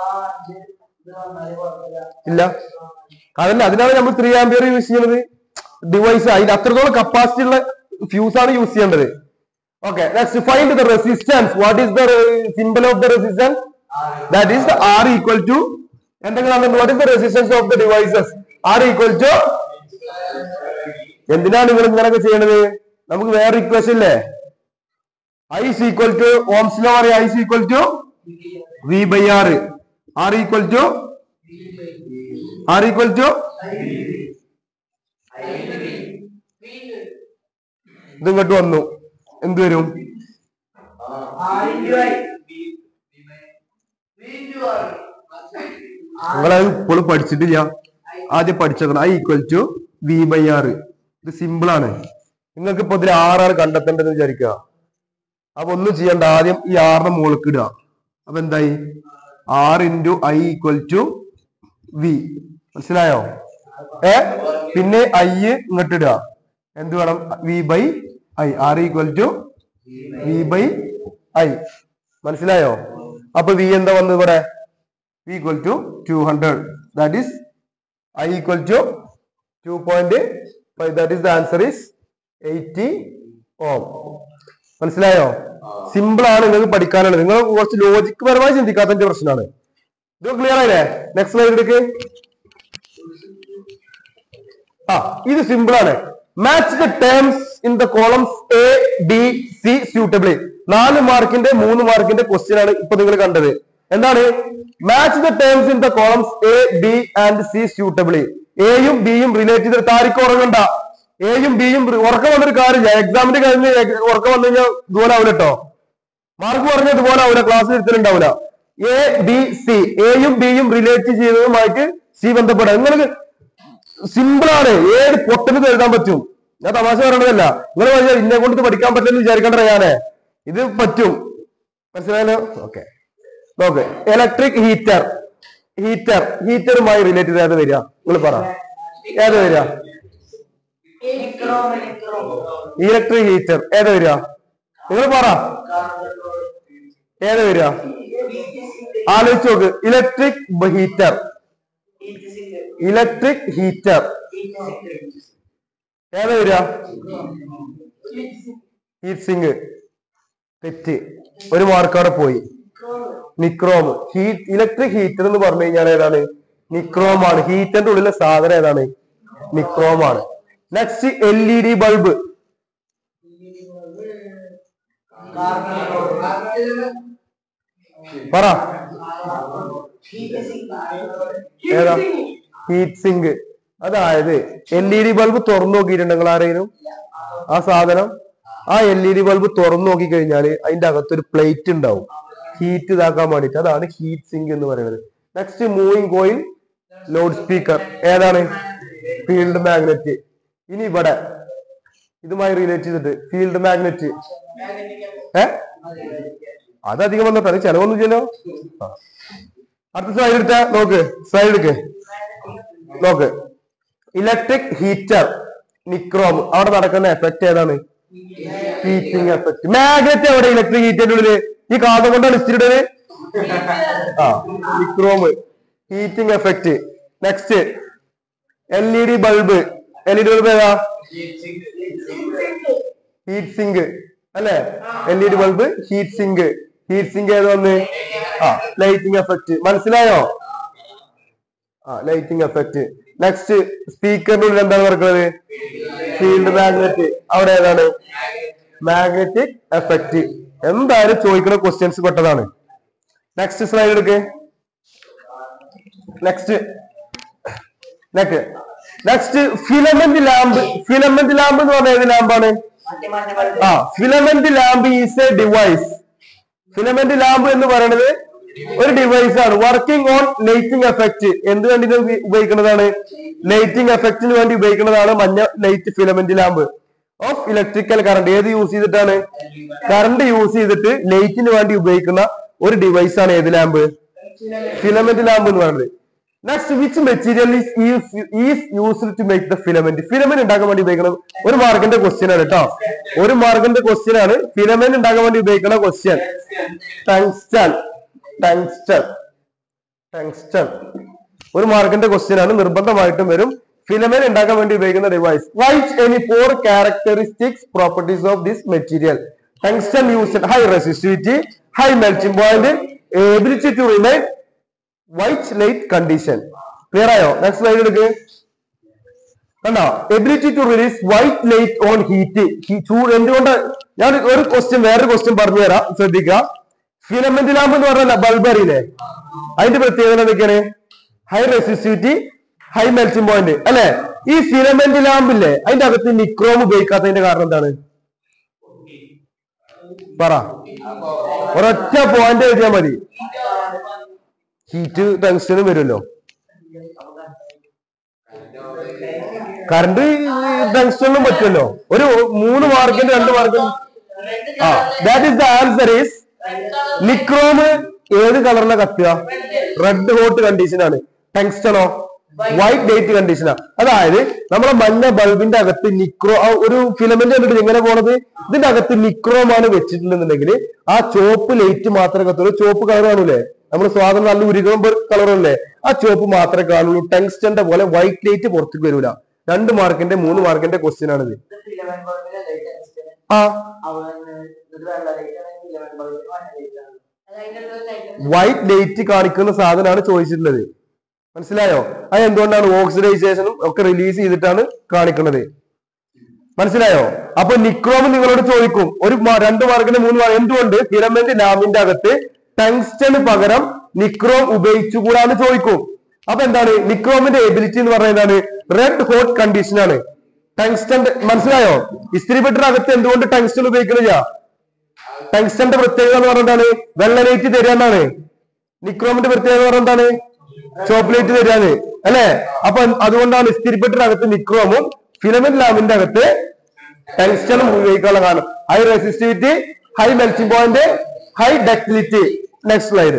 ഇല്ല അതല്ല അതിനാണ് നമ്മൾ ത്രീ ആംബിയർ യൂസ് ചെയ്യുന്നത് ഡിവൈസ് അതിന് അത്രത്തോളം കപ്പാസിറ്റി ഉള്ള ഫ്യൂസ് ആണ് യൂസ് ചെയ്യേണ്ടത് okay next find the resistance what is the simple of the resistance that is the R equal to എന്തെങ്കിലും what is the resistance of the devices R equal to എന്തിനാണ് നിങ്ങൾ ഇങ്ങനെയൊക്കെ ചെയ്യണത് നമുക്ക് വേറെ ഇക്വേഷൻ ഇല്ലേ I is equal to ohm's law പറയാം I is equal to V by R R equal to R equal to ഇത് ഇങ്ങോട്ട് വന്നു എന്ത് വരും നിങ്ങളത് ഇപ്പോഴും പഠിച്ചിട്ടില്ല ആദ്യം പഠിച്ചതാണ് I equal to V by R ഇത് സിമ്പിൾ ആണ് നിങ്ങൾക്ക് ഇപ്പൊ ഇതിൽ ആറാണ് കണ്ടെത്തേണ്ടതെന്ന് വിചാരിക്കുക അപ്പൊ ഒന്നും ചെയ്യണ്ട ആദ്യം ഈ ആറിന് മുകൾക്ക് ഇടുക അപ്പൊ എന്തായി R into I equal to V മനസ്സിലായോ ഏ പിന്നെ ഐ ഇങ്ങോട്ട് ഇടുക എന്ത് വേണം V by I R equal to V by I മനസ്സിലായോ അപ്പൊ വി എന്താ വന്നത് ഇവിടെ V equal to two hundred that is I equal to two point five that is the answer is eighty ohm മനസ്സിലായോ സിമ്പിൾ ആണ് നിങ്ങൾക്ക് പഠിക്കാനുള്ളത് നിങ്ങൾ കുറച്ച് ലോജിക് പരമായി ചിന്തിക്കാത്തതിന്റെ പ്രശ്നമാണ് ഇത് ക്ലിയർ ആയില്ലേ നെക്സ്റ്റ് സ്ലൈഡ് എടുക്ക് ആ ഇത് സിമ്പിൾ ആണ് match the terms in the columns A B C suitably നാല് മാർക്കിന്റെ മൂന്ന് മാർക്കിന്റെ ക്വസ്റ്റ്യൻ ആണ് ഇപ്പൊ നിങ്ങൾ കണ്ടത് എന്താണ് match the terms in the columns A B and C suitably എയും ബിയും റിലേറ്റ് ചെയ്ത് താരിക്ക് ഉറങ്ങണ്ട എയും ബിയും ഉറക്കം വന്നൊരു കാര്യമില്ല എക്സാമിന് കഴിഞ്ഞ് എ- ഉറക്കം വന്നു കഴിഞ്ഞാൽ ഇതുപോലെ ആവില്ല കേട്ടോ മാർക്ക് പറഞ്ഞ ഇതുപോലെ ആവില്ല ക്ലാസ്സിൽ എടുത്തിട്ടുണ്ടാവില്ല എ ബി സി എയും ബിയും റിലേറ്റ് ചെയ്തതുമായിട്ട് സി ബന്ധപ്പെടാം നിങ്ങൾക്ക് സിമ്പിൾ ആണ് ഏത് പൊട്ടന് എഴുതാൻ പറ്റും ഞാൻ തമാശ പറയണതല്ല നിങ്ങൾ പറഞ്ഞാൽ ഇന്നെ കൊണ്ട് ഇത് പഠിക്കാൻ പറ്റില്ലെന്ന് വിചാരിക്കണ്ട ഞാനേ ഇത് പറ്റും മനസ്സിലായല്ലോ ഓക്കെ നോക്ക് ഇലക്ട്രിക് ഹീറ്റർ ഹീറ്റർ ഹീറ്ററുമായി റിലേറ്റ് ചെയ്ത് ഏത് വരിക നിങ്ങൾ പറ ഏത് വരിക ഇലക്ട്രിക് ഹീറ്റർ ഏത് വരിക നിങ്ങൾ പറ ഏത് വരിക ആലോചിച്ച് നോക്ക് ഇലക്ട്രിക് ഹീറ്റർ ഇലക്ട്രിക് ഹീറ്റർ ഏതാ വരിക ഹീറ്റ് സിങ്ക് തെറ്റ് ഒരു മാർക്ക് അവിടെ പോയി നിക്രോം ഹീറ്റ് ഇലക്ട്രിക് ഹീറ്റർ എന്ന് പറഞ്ഞു കഴിഞ്ഞാൽ ഏതാണ് നിക്രോം ആണ് ഹീറ്ററിന്റെ ഉള്ളിലെ സാധനം ഏതാണ് നിക്രോം ആണ് next L E D bulb പറ ഏതാ ഹീറ്റ് സിങ്ക് അതായത് എൽ ഇ ഡി ബൾബ് തുറന്നു നോക്കിയിട്ടുണ്ട് നിങ്ങൾ ആരെങ്കിലും ആ സാധനം ആ എൽ ഇ ഡി ബൾബ് തുറന്നു നോക്കി കഴിഞ്ഞാൽ അതിന്റെ അകത്തൊരു പ്ലേറ്റ് ഉണ്ടാവും ഹീറ്റ് ഇതാക്കാൻ വേണ്ടിട്ട് അതാണ് ഹീറ്റ് സിങ്ക് എന്ന് പറയുന്നത് next moving coil loudspeaker ഏതാണ് ഫീൽഡ് മാഗ്നറ്റ് ഇനി ഇവിടെ ഇതുമായി റിലേറ്റ് ചെയ്തിട്ട് ഫീൽഡ് മാഗ്നറ്റ് ഏ അത് അധികം വന്നിട്ടാണ് ചെലവൊന്നും ചെയ്യലോ ആ. അടുത്ത സ്ലൈഡ് എടുത്ത നോക്ക് സ്ലൈഡ് എടുക്ക് നോക്ക് ഇലക്ട്രിക് ഹീറ്റർ നിക്രോം അവിടെ നടക്കുന്ന എഫക്ട് ഏതാണ് ഹീറ്റിംഗ് എഫക്ട് മാഗ്നറ്റ് എവിടെ ഇലക്ട്രിക് ഹീറ്ററിന്റെ ഉള്ളില് ഈ കാതം കൊണ്ടാണ് ഇസ്റ്റിയുടെ ആ nichrome heating effect next L E D bulb L E D bulb ഏതാ ഹീറ്റ് സിങ്ക് അല്ലെ L E D bulb heat sink heat sink ഏത് വന്ന് ആ ലൈറ്റിംഗ് എഫക്ട് മനസ്സിലായോ ആ ലൈറ്റിംഗ് എഫക്ട് നെക്സ്റ്റ് സ്പീക്കറിന്റെ ഉള്ളിൽ എന്താണ് നടക്കുന്നത് ഫീൽഡ് മാഗ്നറ്റ് അവിടെ ഏതാണ് മാഗ്നറ്റിക് എഫക്ട് എന്തായാലും ചോദിക്കുന്ന ക്വസ്റ്റ്യൻസ് പെട്ടതാണ് നെക്സ്റ്റ് സ്ലൈഡ് എടുക്ക് next next next filament lamp filament lamp എന്ന് പറഞ്ഞ ഏത് ലാമ്പാണ് ആ filament lamp is a device filament lamp എന്ന് പറയുന്നത് ഒരു ഡിവൈസ് ആണ് വർക്കിംഗ് ഓൺ ലൈറ്റിംഗ് എഫക്ട് എന്ത് വേണ്ടി ഇത് ഉപ- ഉപയോഗിക്കുന്നതാണ് ലൈറ്റിംഗ് എഫക്റ്റിന് വേണ്ടി ഉപയോഗിക്കുന്നതാണ് മഞ്ഞ light filament lamp of electrical current ഏത് യൂസ് ചെയ്തിട്ടാണ് കറണ്ട് യൂസ് ചെയ്തിട്ട് ലൈറ്റിന് വേണ്ടി ഉപയോഗിക്കുന്ന ഒരു ഡിവൈസ് ആണ് ഏത് ലാമ്പ് ഫിലമെന്റ് ലാമ്പ് എന്ന് പറയുന്നത് next which material is used to make the filament filament ഉണ്ടാക്കാൻ വേണ്ടി ഉപയോഗിക്കുന്നത് ഒരു മാർക്കിന്റെ ക്വസ്റ്റ്യൻ ആണ് കേട്ടോ ഒരു മാർക്കിന്റെ ക്വസ്റ്റ്യൻ ആണ് ഫിലമെന്റ് ഉണ്ടാക്കാൻ വേണ്ടി ഉപയോഗിക്കുന്ന ക്വസ്റ്റ്യൻ ടങ്സ്റ്റൺ ടങ്സ്റ്റൺ ടങ്സ്റ്റൺ ഒരു മാർക്കിന്റെ ക്വസ്റ്റ്യൻ ആണ് നിർബന്ധമായിട്ടും വരും ഫിലമെന്റ് ഉണ്ടാക്കാൻ വേണ്ടി ഉപയോഗിക്കുന്ന device right any four characteristics properties of this material tungsten use high resistivity high melting point ability to remain white light condition clear ആയോ നെക്സ്റ്റ് സ്ലൈഡ് എടുക്ക് കണ്ടോ ability to release white light on heat ചൂട് എന്തുകൊണ്ട് ഞാൻ ഒരു question വേറൊരു question പറഞ്ഞു തരാം ശ്രദ്ധിക്കുക ഫിലമെന്റ് ലാമ്പ് എന്ന് പറഞ്ഞല്ല ബൾബ് അറിയില്ലേ അതിന്റെ പ്രത്യേകത എന്തൊക്കെയാണ് high resistivity high melting point അല്ലെ ഈ ഫിലമെന്റ് ലാമ്പ് ഇല്ലേ അതിന്റെ അകത്ത് നിക്രോം ഉപയോഗിക്കാത്തതിന്റെ കാരണം എന്താണ് പറ ഒരൊറ്റ പോയിന്റ് എഴുതിയാൽ മതി ഹീറ്റ് ടങ്സ്റ്റനും വരുമല്ലോ കറണ്ട് ടങ്സ്റ്റനും പറ്റുമല്ലോ ഒരു മൂന്ന് മാർക്കിന് രണ്ട് മാർക്കിന് ആ that is the answer is nichrome ഏത് കളറിലെ കത്തുക റെഡ് ഹോട്ട് കണ്ടീഷൻ ആണ് ടങ്സ്റ്റണോ വൈറ്റ് ലൈറ്റ് കണ്ടീഷനാ അതായത് നമ്മളെ മഞ്ഞ ബൾബിന്റെ അകത്ത് നിക്രോ ആ ഒരു ഫിലമെന്റ് കണ്ടിട്ട് എങ്ങനെ പോണത് ഇതിന്റെ അകത്ത് നിക്രോമാണ് വെച്ചിട്ടുണ്ടെന്നുണ്ടെങ്കിൽ ആ ചോപ്പ് ലൈറ്റ് മാത്രമേ കത്തുള്ളൂ ചോപ്പ് കളർ കാണൂലേ നമ്മൾ സ്വാതന്ത്ര്യം നല്ല ഉരുകം കളറല്ലേ ആ ചോപ്പ് മാത്രമേ കാണുള്ളൂ ടെങ്സ്റ്റന്റെ പോലെ വൈറ്റ് ലൈറ്റ് പുറത്തേക്ക് വരൂല രണ്ട് മാർക്കിന്റെ മൂന്ന് മാർക്കിന്റെ ക്വസ്റ്റ്യൻ ആണിത് ഇത് ഫിലമെന്റ് ബൾബിലെ ലൈറ്റ് അടിച്ചത് ആ അവിടെ ഇത് വെള്ള ലൈറ്റ് ആണ് ഫിലമെന്റ് ബൾബിൽ മഞ്ഞ ലൈറ്റ് ആണ് അത് അതിന്റെ അടുത്ത് ലൈറ്റ് വൈറ്റ് ലൈറ്റ് കാണിക്കുന്ന സാധനമാണ് ചോദിച്ചിട്ടുള്ളത് മനസ്സിലായോ അത് എന്തുകൊണ്ടാണ് ഓക്സിഡൈസേഷനും ഒക്കെ റിലീസ് ചെയ്തിട്ടാണ് കാണിക്കുന്നത് മനസ്സിലായോ അപ്പൊ നിക്രോം നിങ്ങളോട് ചോദിക്കും ഒരു മാ- രണ്ട് മാർക്കിന് മൂന്ന് മാർക്ക് എന്തുകൊണ്ട് ഫിലമെന്റ് ലാമിന്റെ അകത്ത് ടങ്സ്റ്റന് പകരം നിക്രോം ഉപയോഗിച്ചുകൂടാന്ന് ചോദിക്കും അപ്പൊ എന്താണ് നിക്രോമിന്റെ എബിലിറ്റി എന്ന് പറയുന്നത് എന്താണ് റെഡ് ഹോട്ട് കണ്ടീഷൻ ആണ് ടങ്സ്റ്റൻ മനസ്സിലായോ ഇസ്ത്രി പെട്ടിനകത്ത് എന്തുകൊണ്ട് ടങ്സ്റ്റൻ ഉപയോഗിക്കുന്നില്ല ടങ്സ്റ്റന്റെ പ്രത്യേകത എന്ന് പറഞ്ഞാൽ വെള്ള ലൈറ്റ് തരാന്നാണ് നിക്രോമിന്റെ പ്രത്യേകത എന്ന് പറഞ്ഞാൽ ചോക്ലേറ്റ് തരാന്ന് അല്ലെ അപ്പൊ അതുകൊണ്ടാണ് ഇസ്തിരിപ്പെട്ടിനകത്ത് നിക്രോമും ഫിലമെന്റ് ലാമിന്റെ അകത്ത് ടങ്സ്റ്റനും ഉപയോഗിക്കാനുള്ള കാരണം high resistivity high melting point high ductility next slide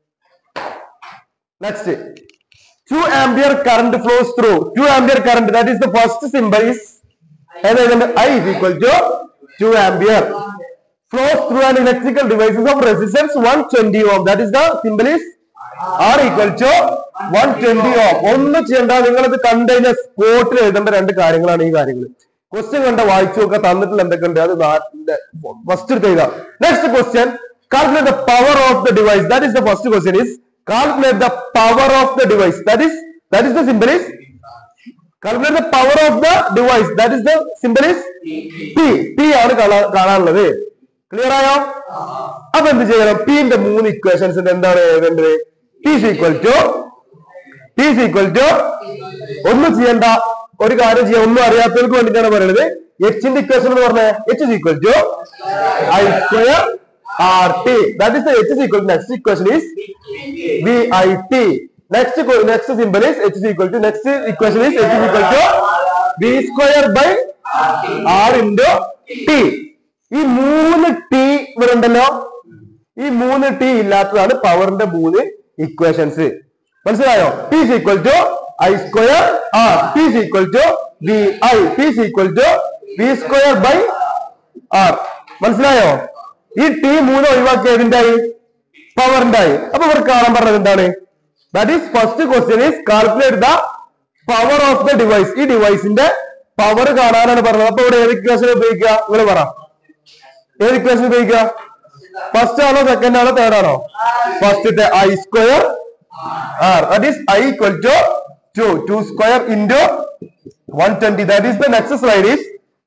next two ampere current flows through two ampere current that is the first symbol is ഏതായത് I is equal to 2 ampere flows through an electrical devices of resistance 120 ohm that is the symbol is R equal to 120 ohm ഒന്നും ചെയ്യണ്ട നിങ്ങളിത് കണ്ടുകഴിഞ്ഞാൽ സ്പോട്ടിൽ എഴുതേണ്ട രണ്ട് കാര്യങ്ങളാണ് ഈ കാര്യങ്ങൾ ക്വസ്റ്റ്യൻ കണ്ട വായിച്ചു നോക്കുക തന്നിട്ടുള്ള എന്തൊക്കെയുണ്ട് അത് ഫസ്റ്റ് എടുത്ത് എഴുതാം next question calculate the power of the device that is the first question is calculate the power of the device that is that is the symbol is calculate the power of the device that is the symbol is P P ആണ് കാണാ- കാണാനുള്ളത് clear ആയോ അപ്പൊ എന്ത് ചെയ്യണം പിന്റെ മൂന്ന് equations എന്താണ് എഴുതേണ്ടത് P equal to P equal to ഒന്നും ചെയ്യണ്ട ഒരു കാര്യം ചെയ്യാം ഒന്നും അറിയാത്തവർക്ക് വേണ്ടിയിട്ടാണ് പറയുന്നത് എച്ചിന്റെ ഇക്വേഷൻ എന്ന് പറഞ്ഞത് H is equal to I square R T that is H is equal next equation is V I T next next simple is H equal to next equation is H equal to V square by R into T ഈ മൂന്ന് T ഇവിടെ ഉണ്ടല്ലോ ഈ മൂന്ന് T ഇല്ലാത്തതാണ് പവറിന്റെ മൂന്ന് equations മനസ്സിലായോ P equal to I square R P equal to V I P equal to V square by R മനസ്സിലായോ ഈ ടി മൂന്ന് ഒഴിവാക്കി ഏതിൻ്റെയായി പവറിന്റെ ആയി അപ്പൊ ഇവർ കാണാൻ പറഞ്ഞത് എന്താണ് that is first question is calculate the power of the device ഈ ഡിവൈസിന്റെ പവർ കാണാനാണ് പറഞ്ഞത് അപ്പൊ ഇവിടെ ഏത് ഇക്വേഷൻ ഉപയോഗിക്കുക നിങ്ങൾ പറ ഏത് ഇക്വേഷൻ ഉപയോഗിക്കുക ഫസ്റ്റ് ആണോ സെക്കൻഡ് ആണോ തേർഡ് ആണോ ഫസ്റ്റത്തെ I square R that is I equal to two two square into one twenty that is the next slide is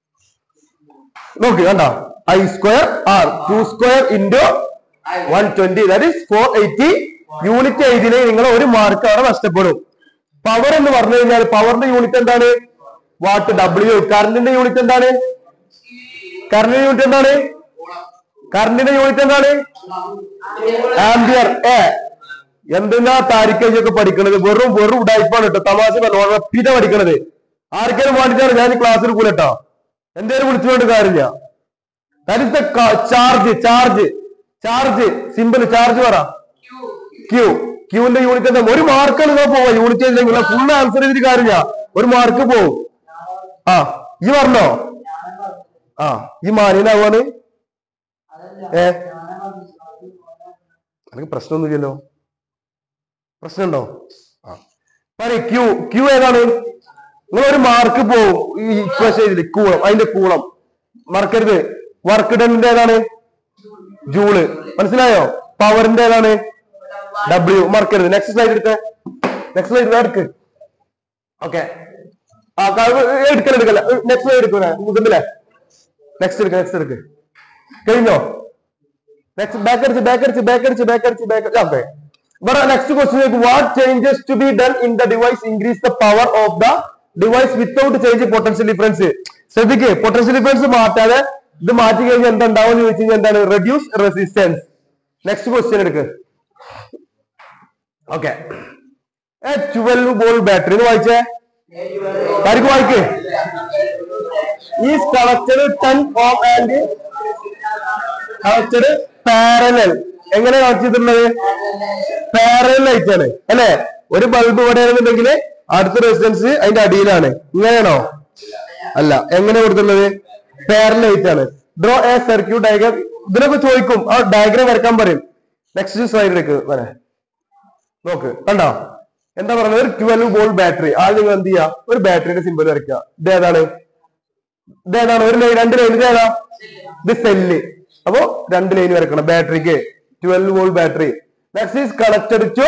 നോക്ക് കണ്ട I square R two square into one twenty that is four eighty unit എഴുതിനെ നിങ്ങൾ ഒരു mark അവിടെ നഷ്ടപ്പെടും power എന്ന് പറഞ്ഞു കഴിഞ്ഞാൽ പവറിന്റെ യൂണിറ്റ് എന്താണ് വാട്ട് ഡബ്ല്യു കറണ്ടിന്റെ യൂണിറ്റ് എന്താണ് കറണ്ടിന്റെ യൂണിറ്റ് എന്താണ് കറണ്ടിന്റെ യൂണിറ്റ് എന്താണ് ആംബിയർ ഏ എന്തിനാ താരിക്കഴിഞ്ഞൊക്കെ പഠിക്കണത് വെറും വെറും ഉടായ്പാണ് കേട്ടോ തമാശ ഉറപ്പിച്ച പഠിക്കണത് ആർക്കേലും വേണ്ടിട്ടാണ് ഞാൻ ക്ലാസ്സിൽ കൂലട്ടോ എന്തേലും വിളിച്ചുകൊണ്ട് കാര്യമില്ല that is the charge charge charge simple charge പറ ക്യൂ ക്യൂവിന്റെ യൂണിറ്റ് എന്താ ഒരു മാർക്കാണ് നിങ്ങൾ പോവാ യൂണിറ്റ് ചെയ്തില്ലെങ്കിൽ ഫുൾ ആൻസർ ചെയ്തിട്ട് കാര്യമില്ല ഒരു മാർക്ക് പോവും ആ ഈ പറഞ്ഞോ ആ ഈ മാനിയനാവാണ് ഏ എനിക്ക് പ്രശ്നമൊന്നുമില്ലല്ലോ പ്രശ്നമുണ്ടോ ആ പറയ ക്യൂ ക്യൂ ഏതാണ് നിങ്ങൾ ഒരു മാർക്ക് പോവും ഈ ഇക്വേഷൻ ചെയ്തില്ലേ കൂളം അതിന്റെ കൂളം മറക്കരുത് വർക്ക് ഡണിന്റെ ഏതാണ് ജൂള് മനസ്സിലായോ പവറിന്റെ ഏതാണ് ഡബ്ല്യു മറക്കരുത് നെക്സ്റ്റ് സ്ലൈഡ് എടുക്ക നെക്സ്റ്റ് സ്ലൈഡ് എടുക്ക് ഓക്കെ ആ എടുക്കല എടുക്കല നെക്സ്റ്റ് സ്ലൈഡ് എടുക്കൂല മുതലേ നെക്സ്റ്റ് എടുക്ക നെക്സ്റ്റ് എടുക്ക് കഴിഞ്ഞോ നെക്സ്റ്റ് ബാക്ക് അടിച്ച് ബാക്ക് അടിച്ച് ബാക്ക് അടിച്ച് ബാക്ക് അടിച്ച് ബാക്ക് ഓക്കെ ഇവിടെ next question what changes to be done in the device increase the power of the device without change potential difference ശ്രദ്ധിക്ക് പൊട്ടൻഷ്യൽ ഡിഫറൻസ് മാറ്റാതെ ഇത് മാറ്റി കഴിഞ്ഞാൽ എന്താ ഉണ്ടാവും എന്ന് ചോദിച്ചു കഴിഞ്ഞാൽ എന്താണ് റെഡ്യൂസ് റെസിസ്റ്റൻസ് നെക്സ്റ്റ് ക്വസ്റ്റ്യൻ എടുക്ക് ഓക്കെ ട്വൽവ് ബോൾ ബാറ്ററി എന്ന് വായിച്ചേ ആർക്ക് വായിക്കേ is connected ten ohm and connected parallel എങ്ങനെ കണക്ട് ചെയ്തിട്ടുള്ളത് പാരലൽ ആയിട്ടാണ് അല്ലെ ഒരു ബൾബ് ഇവിടെ ആണെന്നുണ്ടെങ്കിൽ അടുത്ത റെസിസ്റ്റൻസ് അതിന്റെ അടിയിലാണ് ഇങ്ങനെയാണോ അല്ല എങ്ങനെ കൊടുത്തുള്ളത് പാരലൈറ്റ് ആണ് ഡ്രോ എ സർക്യൂട്ട് ഡയഗ്രാം ഇതിനൊക്കെ ചോദിക്കും ആ ഡയഗ്രാം വരക്കാൻ പറയും നെക്സ്റ്റ് സ്ലൈഡിലേക്ക് വരാൻ നോക്ക് കണ്ടോ എന്താ പറയുന്നത് ഒരു ട്വൽവ് വോൾട്ട് ബാറ്ററി ആദ്യം നിങ്ങൾ എന്ത് ചെയ്യുക ഒരു ബാറ്ററിയുടെ സിമ്പിൾ വരയ്ക്കുക ഇത് ഏതാണ് ഇത് ഏതാണ് ഒരു ലൈൻ രണ്ട് ലൈൻ ഇത് ഏതാ ഇത് സെല്ല് അപ്പോ രണ്ട് ലൈൻ വരക്കണം ബാറ്ററിക്ക് twelve volt battery next is connected to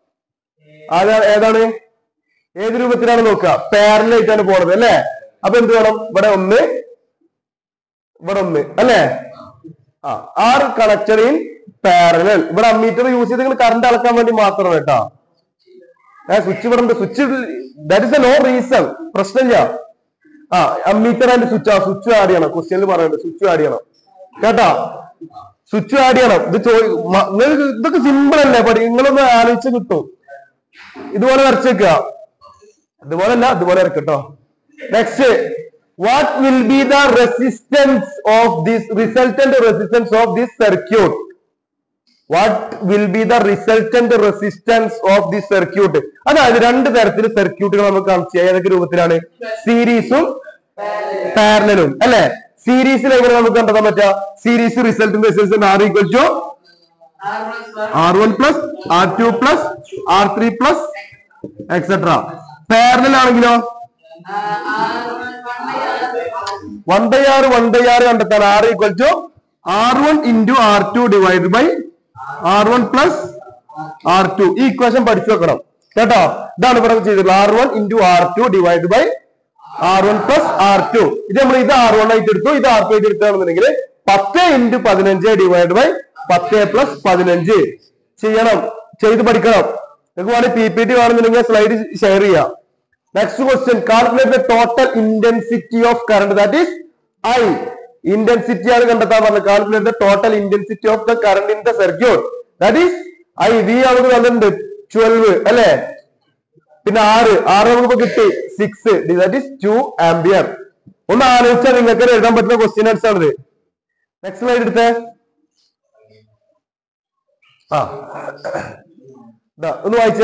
ഏതാണ് ഏത് രൂപത്തിലാണ് നോക്കുക പാരലായിട്ടാണ് പോണത് അല്ലേ അപ്പൊ എന്ത് വേണം ഇവിടെ ഒന്ന് ഇവിടെ ഒന്ന് അല്ലേ ആ ആർ കണക്റ്റഡ് ഇൻ പാരലൽ ഇവിടെ അമ്മീറ്റർ യൂസ് ചെയ്ത് നിങ്ങൾ കറണ്ട് അളക്കാൻ വേണ്ടി മാത്രമാണ് കേട്ടോ ഏ സ്വിച്ച് ഇവിടെ ഉണ്ട് switch that is a no reason പ്രശ്നമില്ല ആ അമ്മീറ്റർ ആൻഡ് സ്വിച്ച് ആ സ്വിച്ച് ആഡ് ചെയ്യണം ക്വസ്റ്റ്യനിൽ പറയുന്നുണ്ട് സ്വിച്ച് ആഡ് ചെയ്യണം കേട്ടോ സ്വിച്ച് ആഡ് ചെയ്യണം ഇത് ചോദി മ- നിങ്ങൾക്ക് ഇതൊക്കെ സിമ്പിൾ അല്ലേ പഠി നിങ്ങളൊന്ന് ആലോചിച്ച് കിട്ടും ഇതുപോലെ വരച്ചേക്കുക ഇതുപോലെ അല്ല ഇതുപോലെ വരക്കട്ടോ next what will be the resistance of this resultant resistance of this circuit what will be the resultant resistance of the circuit അതായത് രണ്ട് തരത്തിൽ സർക്യൂട്ടുകൾ നമുക്ക് കാണിച്ചു ചെയ്യാം. ഏതൊക്കെ രൂപത്തിലാണ് സീരീസും പാരലലും അല്ലെ സീരീസിൽ എങ്ങനെ നമുക്ക് കണ്ടെത്താൻ പറ്റുക സീരീസ് റിസൾട്ടിന്റെ resistance R equal to R one plus R two plus R three plus etcetera parallel ആണെങ്കിലോ one by R one by R കണ്ടെത്താൻ R equal to R one into R two divide by R one plus R two ഈ equation പഠിച്ചു വെക്കണം കേട്ടോ ഇതാണ് ഇവിടെ ചെയ്തിട്ടുള്ളത് R one into R two divide by R one plus R two ഇത് നമ്മൾ ഇത് ആർ വൺ ആയിട്ട് എടുത്തു ഇത് ആർ ടു ആയിട്ട് എടുക്കുകയാണെന്നുണ്ടെങ്കിൽ പത്ത് ഇൻറ്റു പതിനഞ്ച് ഡിവൈഡ് ബൈ പത്ത് പ്ലസ് പതിനഞ്ച് ചെയ്യണം ചെയ്ത് പഠിക്കണം നിങ്ങൾക്ക് വേണമെങ്കിൽ പി പി ടി വേണമെന്നുണ്ടെങ്കിൽ സ്ലൈഡ് ഷെയർ ചെയ്യാം next question calculate the total intensity of current that is I intensity ആണ് കണ്ടെത്താൻ പറഞ്ഞത് calculate the total intensity of the current in the circuit that is I V നമുക്ക് തന്നിട്ടുണ്ട് twelve അല്ലെ പിന്നെ ആറ് ആറ് നമുക്ക് കിട്ടി six that is two ampere ഒന്ന് ആലോചിച്ചാൽ നിങ്ങൾക്ക് എഴുതാൻ പറ്റുന്ന ക്വസ്റ്റ്യൻ ആൻസർ ആണിത് നെക്സ്റ്റ് സ്ലൈഡ് എടുത്തേ ആ ദാ, ഒന്ന് വായിച്ചേ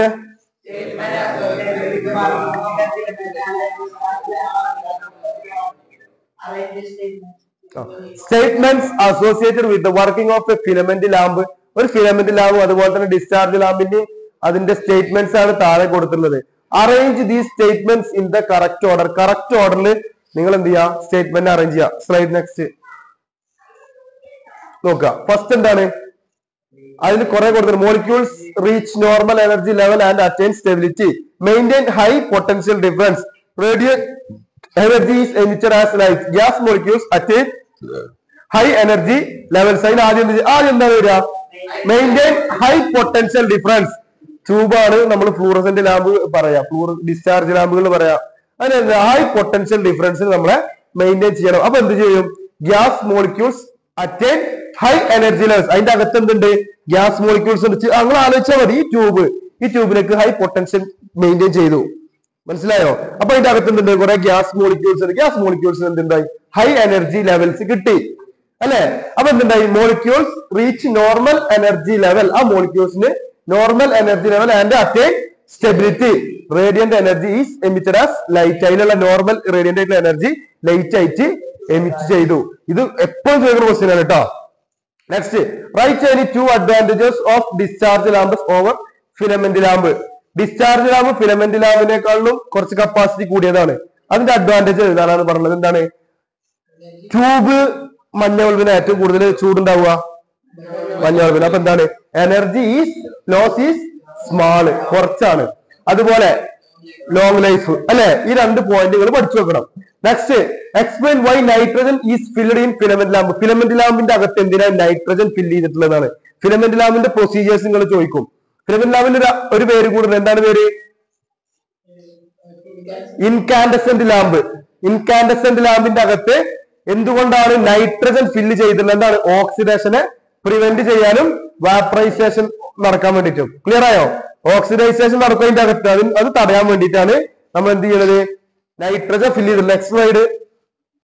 statements associated with the working of a filament lamp ഒരു ഫിലമെന്റ് ലാമ്പും അതുപോലെ തന്നെ ഡിസ്ചാർജ് ലാമ്പിന്റെ അതിന്റെ സ്റ്റേറ്റ്മെന്റ്സ് ആണ് താഴെ കൊടുത്തിട്ടുള്ളത് arrange the statements in the correct order correct ഓർഡറിൽ നിങ്ങൾ എന്ത് ചെയ്യുക സ്റ്റേറ്റ്മെന്റ് അറേഞ്ച് ചെയ്യുക സ്ലൈഡ് നെക്സ്റ്റ് നോക്കുക ഫസ്റ്റ് എന്താണ് അതിൽ കുറെ കൊടുത്തിട്ടുണ്ട് molecules reach normal energy level and attain stability maintain high potential difference radio energy is emitted as light gas molecules attain high energy levels അതിൽ ആദ്യം എന്ത് ചെയ്യ- ആദ്യം എന്താ വരിക മെയിൻറ്റെയിൻ ഹൈ പൊട്ടൻഷ്യൽ ഡിഫറൻസ് ട്യൂബാണ് നമ്മൾ ഫ്ലൂറസെന്റ് ലാമ്പ് പറയാ ഫ്ലൂർ ഡിസ്ചാർജ് ലാമ്പുകൾ പറയാ അതിന് ഹൈ പൊട്ടൻഷ്യൽ ഡിഫറൻസ് നമ്മളെ മെയിൻറ്റെയിൻ ചെയ്യണം അപ്പൊ എന്ത് ചെയ്യും gas molecules attain high energy levels അതിന്റെ അകത്ത് എന്തുണ്ട് ഗ്യാസ് മോളിക്യൂൾസ് ഉണ്ട് അങ്ങനെ ആലോചിച്ചാൽ മതി ഈ ട്യൂബ് ഈ ട്യൂബിലേക്ക് ഹൈ പൊട്ടൻഷ്യൽ മെയിൻറ്റെയിൻ ചെയ്തു മനസ്സിലായോ അപ്പൊ അതിന്റെ അകത്ത് എന്തുണ്ട് കുറെ ഗ്യാസ് മോളിക്യൂൾസ് ഉണ്ട് ഗ്യാസ് മോളിക്യൂൾസ് എന്തുണ്ടായി ഹൈ എനർജി ലെവൽസ് കിട്ടി അല്ലെ അപ്പൊ എന്തുണ്ടായി molecules reach normal energy level ആ മോളിക്യൂൾസിന് normal energy level and attain stability radiant energy is emitted as light അതിലുള്ള നോർമൽ റേഡിയന്റ് ആയിട്ടുള്ള എനർജി ലൈറ്റ് ആയിട്ട് എമിറ്റ് ചെയ്തു ഇത് എപ്പോഴും ചോദിക്കുന്ന ക്വസ്റ്റ്യൻ ആണ് കേട്ടോ next write any two advantages of discharge lamp over filament lamp discharge lamp filament ലാമ്പിനേക്കാളും കുറച്ച് കപ്പാസിറ്റി കൂടിയതാണ് അതിന്റെ അഡ്വാൻറ്റേജ് എഴുതാനാണ് പറഞ്ഞത് എന്താണ് ട്യൂബ് മഞ്ഞ ബൾബിന് ഏറ്റവും കൂടുതൽ ചൂടുണ്ടാവുക മഞ്ഞ ബൾബിന് അപ്പൊ എന്താണ് energy is loss is small കുറച്ചാണ് അതുപോലെ ലോങ് ലൈഫ് അല്ലെ ഈ രണ്ട് പോയിന്റുകൾ പഠിച്ചു വെക്കണം next explain why nitrogen is filled in filament lamp filament ലാമ്പിന്റെ അകത്ത് എന്തിനാണ് നൈട്രജൻ ഫില്ല് ചെയ്തിട്ടുള്ളതാണ് ഫിലമെന്റ് ലാമ്പിന്റെ പ്രൊസീജിയേഴ്സ് നിങ്ങൾ ചോദിക്കും ഫിലമെന്റ് ലാമ്പിന്റെ ഒരു- ഒരു പേര് കൂടുതൽ എന്താണ് പേര് ഇൻകാൻഡസെന്റ് ലാമ്പ് ഇൻകാൻഡസെന്റ് ലാമ്പിന്റെ അകത്ത് എന്തുകൊണ്ടാണ് നൈട്രജൻ ഫില്ല് ചെയ്തിട്ടുള്ളത് എന്താണ് ഓക്സിഡേഷനെ പ്രിവെന്റ് ചെയ്യാനും വാപ്പറൈസേഷൻ നടക്കാൻ വേണ്ടിയിട്ടും ക്ലിയർ ആയോ ഓക്സിഡൈസേഷൻ നടക്കുന്നതിന്റെ അകത്ത് അത് അത് തടയാൻ വേണ്ടിയിട്ടാണ് നമ്മൾ എന്ത് ചെയ്യുന്നത് നൈട്രജൻ ഫില്ല് ചെയ്തിട്ടുള്ളത് നെക്സ്റ്റ് സ്ലൈഡ്